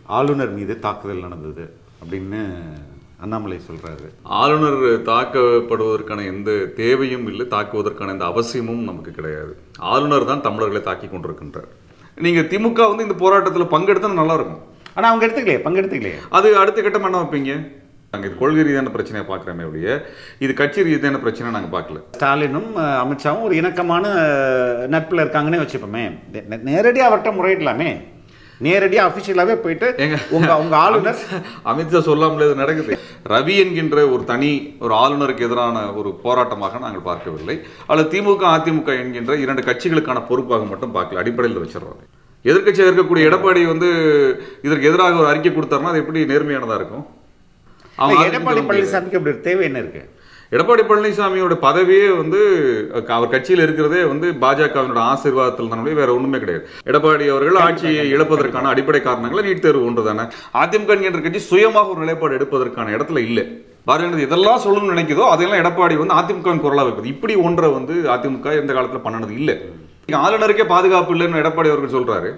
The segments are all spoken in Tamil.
ஆளுநர் மீது தாக்குதல் நடந்தது அப்படின்னு அண்ணாமலை சொல்றாரு ஆளுநர் தாக்கப்படுவதற்கான எந்த தேவையும் இல்லை தாக்குவதற்கான எந்த அவசியமும் நமக்கு கிடையாது ஆளுநர் தான் தமிழர்களை தாக்கி கொண்டிருக்கின்றார் நீங்க திமுக வந்து இந்த போராட்டத்தில் பங்கெடுத்தா நல்லா இருக்கும் ஆனா அவங்க எடுத்துக்கலையே பங்கெடுத்துக்கலையே அது அடுத்த கட்டம் என்ன வைப்பீங்க நாங்க இது கொள்கை ரீதியான பிரச்சனையை பார்க்குறோமே ஒழிய இது கட்சி ரீதியான பிரச்சனை நாங்க பார்க்கல ஸ்டாலினும் அஹ், அமித்ஷாவும் ஒரு இணக்கமான அஹ், நட்புல இருக்காங்கன்னே வச்சுப்போமே நே- நேரடியா அவர்கிட்ட முறையிடலாமே நேரடியா அபிஷியலாவே போயிட்டு ஏங்க, உங்க உங்க ஆளுநர் அமித்ஷா சொல்லாமலே இது நடக்குது ரவி என்கின்ற ஒரு தனி ஒரு ஆளுநருக்கு எதிரான ஒரு போராட்டமாக நாங்கள் பார்க்கவில்லை அல்லது திமுக அதிமுக என்கின்ற இரண்டு கட்சிகளுக்கான பொறுப்பாக மட்டும் பார்க்கல அடிப்படையில் வச்சிடறோம் எதிர்க்கட்சியாக இருக்கக்கூடிய எடப்பாடி வந்து இதற்கு எதிராக ஒரு அறிக்கை கொடுத்தாருன்னா அது எப்படி நேர்மையானதா இருக்கும் அவங்க இல்ல, ஆளுநருக்கு எடப்பாடி சொல்ல முடியாது. பழனிசாமிக்கு அப்படி ஒரு தேவை என்ன இருக்கு எடப்பாடி பழனிசாமியோட பதவியே வந்து அஹ், அவர் கட்சியில் இருக்கிறதே வந்து பாஜகவினோட ஆசீர்வாதத்தில் தானே வேற ஒண்ணுமே கிடையாது எடப்பாடி அவர்கள் ஆட்சியை இழப்பதற்கான அடிப்படை காரணங்கள் நீட் தேர்வு ஒன்று தானே அதிமுக என்கின்ற கட்சி சுயமாக ஒரு நிலைப்பாடு எடுப்பதற்கான இடத்துல இல்லை பாரதிய ஜனதா இதெல்லாம் சொல்லணும்னு நினைக்குதோ அதையெல்லாம் எடப்பாடி வந்து அதிமுகவின் குரலா வைப்பது இப்படி ஒன்றை வந்து அதிமுக எந்த காலத்துல பண்ணனது இல்லை இங்க ஆளுநருக்கே பாதுகாப்பு இல்லைன்னு எடப்பாடி அவர்கள் சொல்றாரு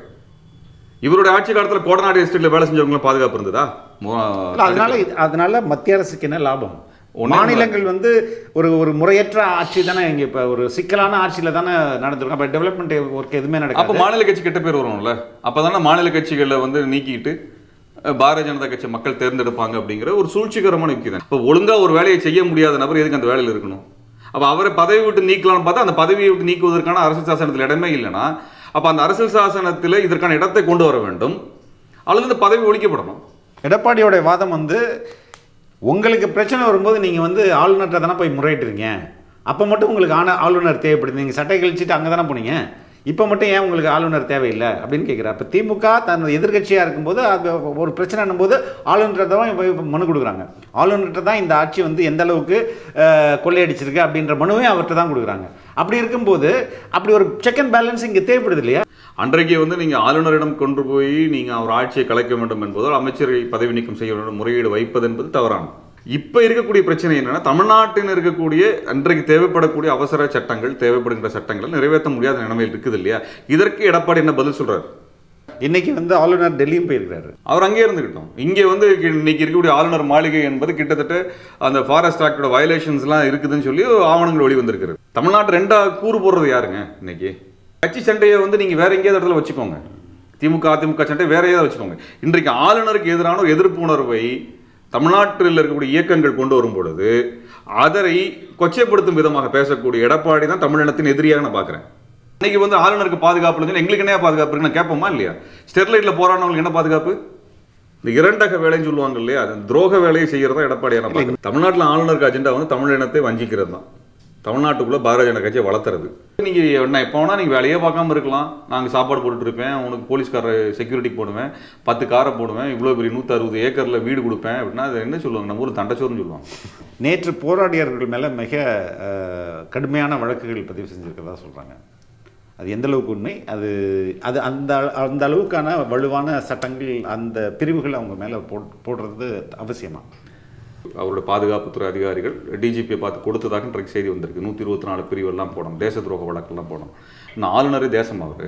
இவருடைய ஆட்சி காலத்துல கோடநாடு எஸ்டேட்ல வேலை செஞ்சவங்களும் பாதுகாப்பு இருந்ததா இல்ல, அதனால இது- அதனால மத்திய அரசுக்கு என்ன லாபம் ஒண்ணும் மாநிலங்கள் வந்து ஒரு ஒரு முறையற்ற ஆட்சி தானே இங்க இப்ப ஒரு சிக்கலான ஆட்சியில தானே நடந்திருக்கும் அப்ப டெவலப்மெண்ட் ஒர்க் எதுவுமே அப்ப நடக்காது மாநில கட்சி கெட்ட பேர் வரும்ல அப்பதானே மாநில கட்சிகளை வந்து நீக்கிட்டு அஹ், பாரதிய ஜனதா கட்சி மக்கள் தேர்ந்தெடுப்பாங்க அப்படிங்கிற ஒரு சூழ்ச்சிகரமான யுக்தி தான் இப்போ ஒழுங்கா ஒரு வேலையை செய்ய முடியாத நபர் எதுக்கு அந்த வேலையில் இருக்கணும் அப்ப அவரை பதவி விட்டு நீக்கலாம்னு பார்த்தா அந்த பதவியை விட்டு நீக்குவதற்கான அரசியல் சாசனத்தில் இடமே இல்லைன்னா அப்ப அந்த அரசியல் சாசனத்தில் இதற்கான இடத்தை கொண்டு வர வேண்டும் அல்லது இந்த பதவி ஒழிக்கப்படணும் எடப்பாடியோட வாதம் வந்து உங்களுக்கு பிரச்சனை வரும்போது நீங்கள் வந்து ஆளுநர்கிட்ட தானே போய் முறையிட்டுறீங்க அப்போ மட்டும் உங்களுக்கு ஆன ஆளுநர் தேவைப்படுது நீங்கள் சட்டை கழிச்சிட்டு அங்கே தானே போனீங்க இப்போ மட்டும் ஏன் உங்களுக்கு ஆளுநர் தேவையில்லை அப்படின்னு கேட்குறாரு அப்போ திமுக தன் எதிர்க்கட்சியாக இருக்கும்போது அது ஒரு பிரச்சனைன்னும் போது ஆளுநர்கிட்ட தான் போய் மனு கொடுக்குறாங்க ஆளுநர்கிட்ட தான் இந்த ஆட்சி வந்து எந்த அளவுக்கு அஹ், கொள்ளையடிச்சிருக்கு அப்படின்ற மனுவே அவர்கிட்ட தான் கொடுக்குறாங்க அப்படி இருக்கும்போது அப்படி ஒரு செக் அண்ட் பேலன்ஸ் இங்கே தேவைப்படுது இல்லையா அன்றைக்கு வந்து நீங்க ஆளுநரிடம் கொண்டு போய் நீங்க அவர் ஆட்சியை கலைக்க வேண்டும் என்பதால் அமைச்சரை பதவி நீக்கம் செய்ய வேண்டும் முறையீடு வைப்பது என்பது தவறானது இப்ப இருக்கக்கூடிய பிரச்சனை என்னன்னா தமிழ்நாட்டில் இருக்கக்கூடிய அன்றைக்கு தேவைப்படக்கூடிய அவசர சட்டங்கள் தேவைப்படுகின்ற சட்டங்களை நிறைவேற்ற முடியாத நிலைமையில் இருக்குது இல்லையா இதற்கு எடப்பாடி என்ன பதில் சொல்றாரு இன்னைக்கு வந்து ஆளுநர் டெல்லியும் போயிருக்கிறாரு அவர் அங்கே இருந்துக்கிட்டோம் இங்கே வந்து கி- இன்னைக்கு இருக்கக்கூடிய ஆளுநர் மாளிகை என்பது கிட்டத்தட்ட அந்த ஃபாரஸ்ட் ஆக்டோட வயலேஷன்ஸ்லாம் இருக்குதுன்னு சொல்லி ஆவணங்கள் வெளி வந்திருக்கிறது தமிழ்நாட்டு ரெண்டா கூறு போடுறது யாருங்க இன்னைக்கு கட்சி சண்டையை வந்து நீங்க வேற எங்கேயாவது இடத்துல வச்சுக்கோங்க திமுக அதிமுக சண்டை வேற ஏதாவது வச்சுக்கோங்க இன்றைக்கு ஆளுநருக்கு எதிரான ஒரு எதிர்ப்பு உணர்வை தமிழ்நாட்டில் இருக்கக்கூடிய இயக்கங்கள் கொண்டு வரும் பொழுது அதனை கொச்சைப்படுத்தும் விதமாக பேசக்கூடிய எடப்பாடி தான் தமிழினத்தின் எதிரியாக நான் பார்க்குறேன் இன்னைக்கு வந்து ஆளுநருக்கு பாதுகாப்பு இல்லைன்னு எங்களுக்கு என்ன பாதுகாப்பு இருக்குன்னு கேட்போமா இல்லையா ஸ்டெர்லைட்ல போராடினவங்களுக்கு என்ன பாதுகாப்பு இந்த இரண்டக வேலைன்னு சொல்லுவாங்க இல்லையா அது துரோக வேலையை செய்யறதா எடப்பாடியான பார்க்குறேன் தமிழ்நாட்டில் ஆளுநருக்கு அஜெண்டா வந்து தமிழ் இனத்தை வஞ்சிக்கிறது தான் தமிழ்நாட்டுக்குள்ள பாரதிய ஜனதா கட்சியை வளர்த்துறது நீங்க என்ன எப்போ வேணா நீங்க வேலையே பார்க்காம இருக்கலாம் நாங்க சாப்பாடு போட்டுட்டு இருப்பேன் உனக்கு போலீஸ்கார செக்யூரிட்டி போடுவேன் பத்து காரை போடுவேன் இவ்வளவு பெரிய நூத்தி அறுபது ஏக்கர்ல வீடு கொடுப்பேன் அப்படின்னா அது என்ன சொல்லுவாங்க நம்ம ஊர் தண்டச்சோறுன்னு சொல்லுவாங்க நேற்று போராடியவர்கள் மேலே மிக அஹ், கடுமையான வழக்குகள் பதிவு செஞ்சிருக்கிறதா சொல்கிறாங்க அது எந்த அளவுக்கு உண்மை அது அது அந்த அந்த அளவுக்கான வலுவான சட்டங்கள் அந்த பிரிவுகள் அவங்க மேலே போடுறது அவசியமா அவரோட பாதுகாப்புத்துறை அதிகாரிகள் டிஜிபியை பார்த்து கொடுத்ததாக இன்றைக்கு செய்தி வந்திருக்கு நூற்றி இருபத்தி நாலு பிரிவெல்லாம் போடணும் தேச துரோக வழக்கெல்லாம் போடணும் இன்னும் ஆளுநரே தேசம் அவர்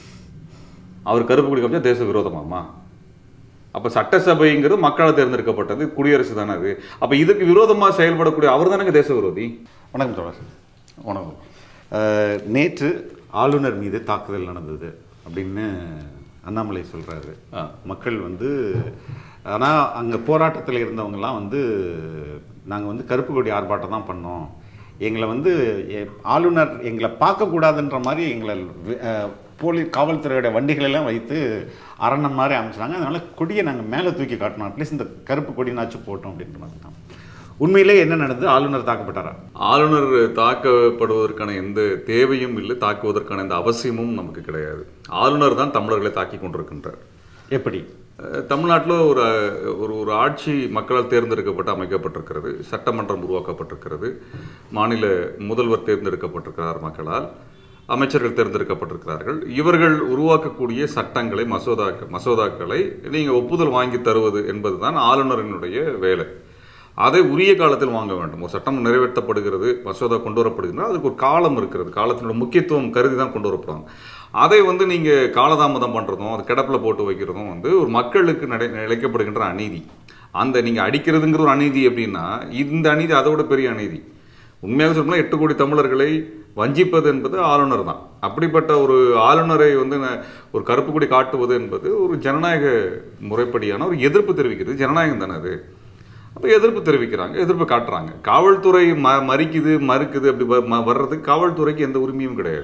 அவர் கருப்பு கொடி காமிச்சா தேச விரோதமாமா அப்போ சட்டசபைங்கிறது மக்களால் தேர்ந்தெடுக்கப்பட்டது குடியரசு தானே அது அப்போ இதுக்கு விரோதமாக செயல்படக்கூடிய அவர் தானேங்க தேச விரோதி வணக்கம் தோழர் வணக்கம் அஹ், நேற்று ஆளுநர் மீது தாக்குதல் நடந்தது அப்படின்னு அண்ணாமலை சொல்கிறாரு ஆ. மக்கள் வந்து ஆனால் அங்கே போராட்டத்தில் இருந்தவங்கலாம் வந்து நாங்கள் வந்து கருப்பு கொடி ஆர்ப்பாட்டம் தான் பண்ணோம் எங்களை வந்து எ- ஆளுநர் எங்களை பார்க்கக்கூடாதுன்ற மாதிரி எங்களை வி- அஹ், போலீஸ் காவல்துறையோட வண்டிகளெல்லாம் வைத்து அரணம் மாதிரி அமைச்சாங்க அதனால கொடியை நாங்கள் மேலே தூக்கி காட்டணும் அட்லீஸ்ட் இந்த கருப்பு கொடினாச்சும் போட்டோம் அப்படின்ற மாதிரி தான் உண்மையிலே என்ன நடந்தது ஆளுநர் தாக்கப்பட்டாரா ஆளுநர் தாக்கப்படுவதற்கான எந்த தேவையும் இல்லை தாக்குவதற்கான எந்த அவசியமும் நமக்கு கிடையாது ஆளுநர் தான் தமிழர்களை தாக்கி கொண்டிருக்கின்றார் எப்படி தமிழ்நாட்டில் ஒரு ஒரு ஒரு ஆட்சி மக்களால் தேர்ந்தெடுக்கப்பட்டு அமைக்கப்பட்டிருக்கிறது சட்டமன்றம் உருவாக்கப்பட்டிருக்கிறது மாநில முதல்வர் தேர்ந்தெடுக்கப்பட்டிருக்கிறார் மக்களால் அமைச்சர்கள் தேர்ந்தெடுக்கப்பட்டிருக்கிறார்கள் இவர்கள் உருவாக்கக்கூடிய சட்டங்களை மசோதாக்கள் மசோதாக்களை நீங்கள் ஒப்புதல் வாங்கி தருவது என்பதுதான் ஆளுநரினுடைய வேலை அதை உரிய காலத்தில் வாங்க வேண்டும் ஒரு சட்டம் நிறைவேற்றப்படுகிறது மசோதா கொண்டு வரப்படுகிறது அதுக்கு ஒரு காலம் இருக்கிறது காலத்தினோட முக்கியத்துவம் கருதி தான் கொண்டு வரப்படுவாங்க அதை வந்து நீங்க காலதாமதம் பண்றதும் அது கிடப்பில் போட்டு வைக்கிறதும் வந்து ஒரு மக்களுக்கு நடை இழைக்கப்படுகின்ற அநீதி அந்த நீங்க அடிக்கிறதுங்கிற ஒரு அநீதி அப்படின்னா இந்த அநீதி அதோட பெரிய அநீதி உண்மையாக சொல்லணும்னா எட்டு கோடி தமிழர்களை வஞ்சிப்பது என்பது ஆளுநர் தான் அப்படிப்பட்ட ஒரு ஆளுநரை வந்து ந- ஒரு கருப்பு கொடி காட்டுவது என்பது ஒரு ஜனநாயக முறைப்படியான ஒரு எதிர்ப்பு தெரிவிக்கிறது ஜனநாயகம் தானே அது அப்போ எதிர்ப்பு தெரிவிக்கிறாங்க எதிர்ப்பு காட்டுறாங்க காவல்துறை ம மறிக்குது மறுக்குது அப்படி வ- ம- வர்றதுக்கு காவல்துறைக்கு எந்த உரிமையும் கிடையாது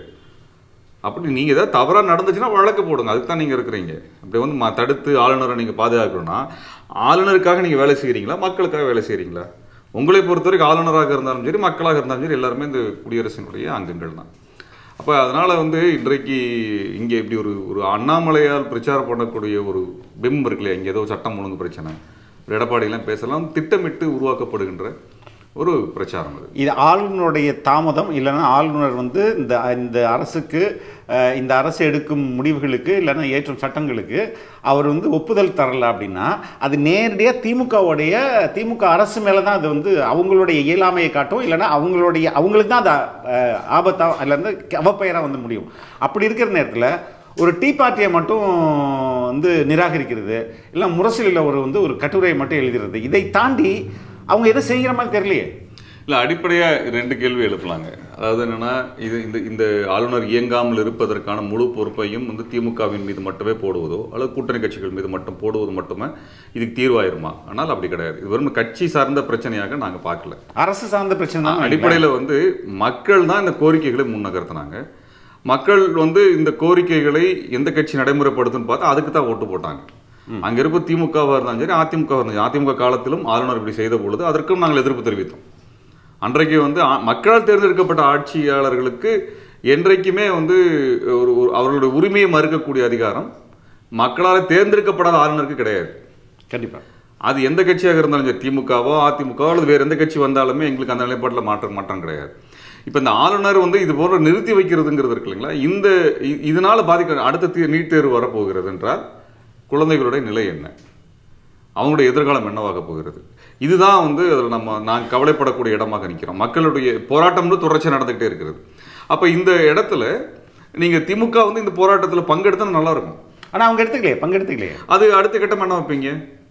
அப்படி நீங்கள் ஏதாவது தவறாக நடந்துச்சுன்னா வழக்கு போடுங்க அதுக்கு தான் நீங்கள் இருக்கிறீங்க அப்படி வந்து ம தடுத்து ஆளுநரை நீங்கள் பாதுகாக்கணும்னா ஆளுநருக்காக நீங்கள் வேலை செய்கிறீங்களா மக்களுக்காக வேலை செய்கிறீங்களா உங்களை பொறுத்தவரைக்கும் ஆளுநராக இருந்தாலும் சரி மக்களாக இருந்தாலும் சரி எல்லாருமே இந்த குடியரசினுடைய அங்கங்கள் தான் அப்போ அதனால் வந்து இன்றைக்கு இங்கே இப்படி ஒரு ஒரு அண்ணாமலையால் பிரச்சாரம் பண்ணக்கூடிய ஒரு பிம்பம் இருக்கு இல்லையா இங்கே ஏதோ சட்டம் ஒழுங்கு பிரச்சனை ஒரு எடப்பாடியெல்லாம் பேசலாம் திட்டமிட்டு உருவாக்கப்படுகின்ற ஒரு பிரச்சாரம் அது இது ஆளுநருடைய தாமதம் இல்லைன்னா ஆளுநர் வந்து இந்த இந்த அரசுக்கு அஹ், இந்த அரசு எடுக்கும் முடிவுகளுக்கு இல்லைன்னா ஏற்றும் சட்டங்களுக்கு அவர் வந்து ஒப்புதல் தரல அப்படின்னா அது நேரடியாக திமுகவுடைய திமுக அரசு மேலே தான் அது வந்து அவங்களுடைய இயலாமையை காட்டும் இல்லைன்னா அவங்களுடைய அவங்களுக்கு தான் அது அஹ், ஆபத்தா இல்லைன்னா அவப்பெயராக வந்து முடியும் அப்படி இருக்கிற நேரத்தில் ஒரு டீ பார்ட்டியை மட்டும் வந்து நிராகரிக்கிறது இல்லை முரசிலில் ஒரு வந்து ஒரு கட்டுரையை மட்டும் எழுதுறது இதை தாண்டி அவங்க எதை செய்கிற மாதிரி தெரியலையே இல்லை அடிப்படையாக ரெண்டு கேள்வி எழுப்பலாங்க அதாவது என்னன்னா இது இந்த இந்த ஆளுநர் இயங்காமல் இருப்பதற்கான முழு பொறுப்பையும் வந்து திமுகவின் மீது மட்டுமே போடுவதோ அல்லது கூட்டணி கட்சிகள் மீது மட்டும் போடுவது மட்டுமே இதுக்கு தீர்வாயிருமா ஆனால் அப்படி கிடையாது இது வெறும் கட்சி சார்ந்த பிரச்சனையாக நாங்கள் பார்க்கல அரசு சார்ந்த பிரச்சனை தான் அடிப்படையில் வந்து மக்கள் தான் இந்த கோரிக்கைகளை முன்னகர்த்தினாங்க மக்கள் வந்து இந்த கோரிக்கைகளை எந்த கட்சி நடைமுறைப்படுத்துன்னு பார்த்தா அதுக்கு தான் ஓட்டு போட்டாங்க அங்க இருப்ப திமுகவாக இருந்தாலும் சரி அதிமுக இருந்தாலும் சரி. அதிமுக காலத்திலும் ஆளுநர் இப்படி செய்த பொழுது அதற்கும் நாங்கள் எதிர்ப்பு தெரிவித்தோம் அன்றைக்கு வந்து ஆ- மக்களால் தேர்ந்தெடுக்கப்பட்ட ஆட்சியாளர்களுக்கு என்றைக்குமே வந்து ஒரு ஒரு அவர்களுடைய உரிமையை மறுக்கக்கூடிய அதிகாரம் மக்களால் தேர்ந்தெடுக்கப்படாத ஆளுநருக்கு கிடையாது கண்டிப்பா அது எந்த கட்சியாக இருந்தாலும் சரி திமுகவோ அதிமுகவோ அல்லது வேறு எந்த கட்சி வந்தாலுமே எங்களுக்கு அந்த நிலைப்பாட்டில் மாற்றம் மாற்றம் கிடையாது இப்போ இந்த ஆளுநர் வந்து இது போன்ற நிறுத்தி வைக்கிறதுங்கிறது இருக்கு இல்லைங்களா இந்த இ- இதனால பாதிக்க அடுத்த தீ- நீட் தேர்வு வரப்போகிறது என்றால் குழந்தைகளுடைய நிலை என்ன அவங்களுடைய எதிர்காலம் என்னவாக போகிறது இதுதான் வந்து அதில் நம்ம நான் கவலைப்படக்கூடிய இடமாக நிற்கிறோம் மக்களுடைய போராட்டம்னு தொடர்ச்சியாக நடந்துகிட்டே இருக்கிறது அப்போ இந்த இடத்துல நீங்கள் திமுக வந்து இந்த போராட்டத்தில் பங்கெடுத்தா நல்லா இருக்கும் ஆனா அவங்க எடுத்துக்கலையே பங்கெடுத்துக்கலையே அது அடுத்த கட்டம் என்ன வைப்பீங்க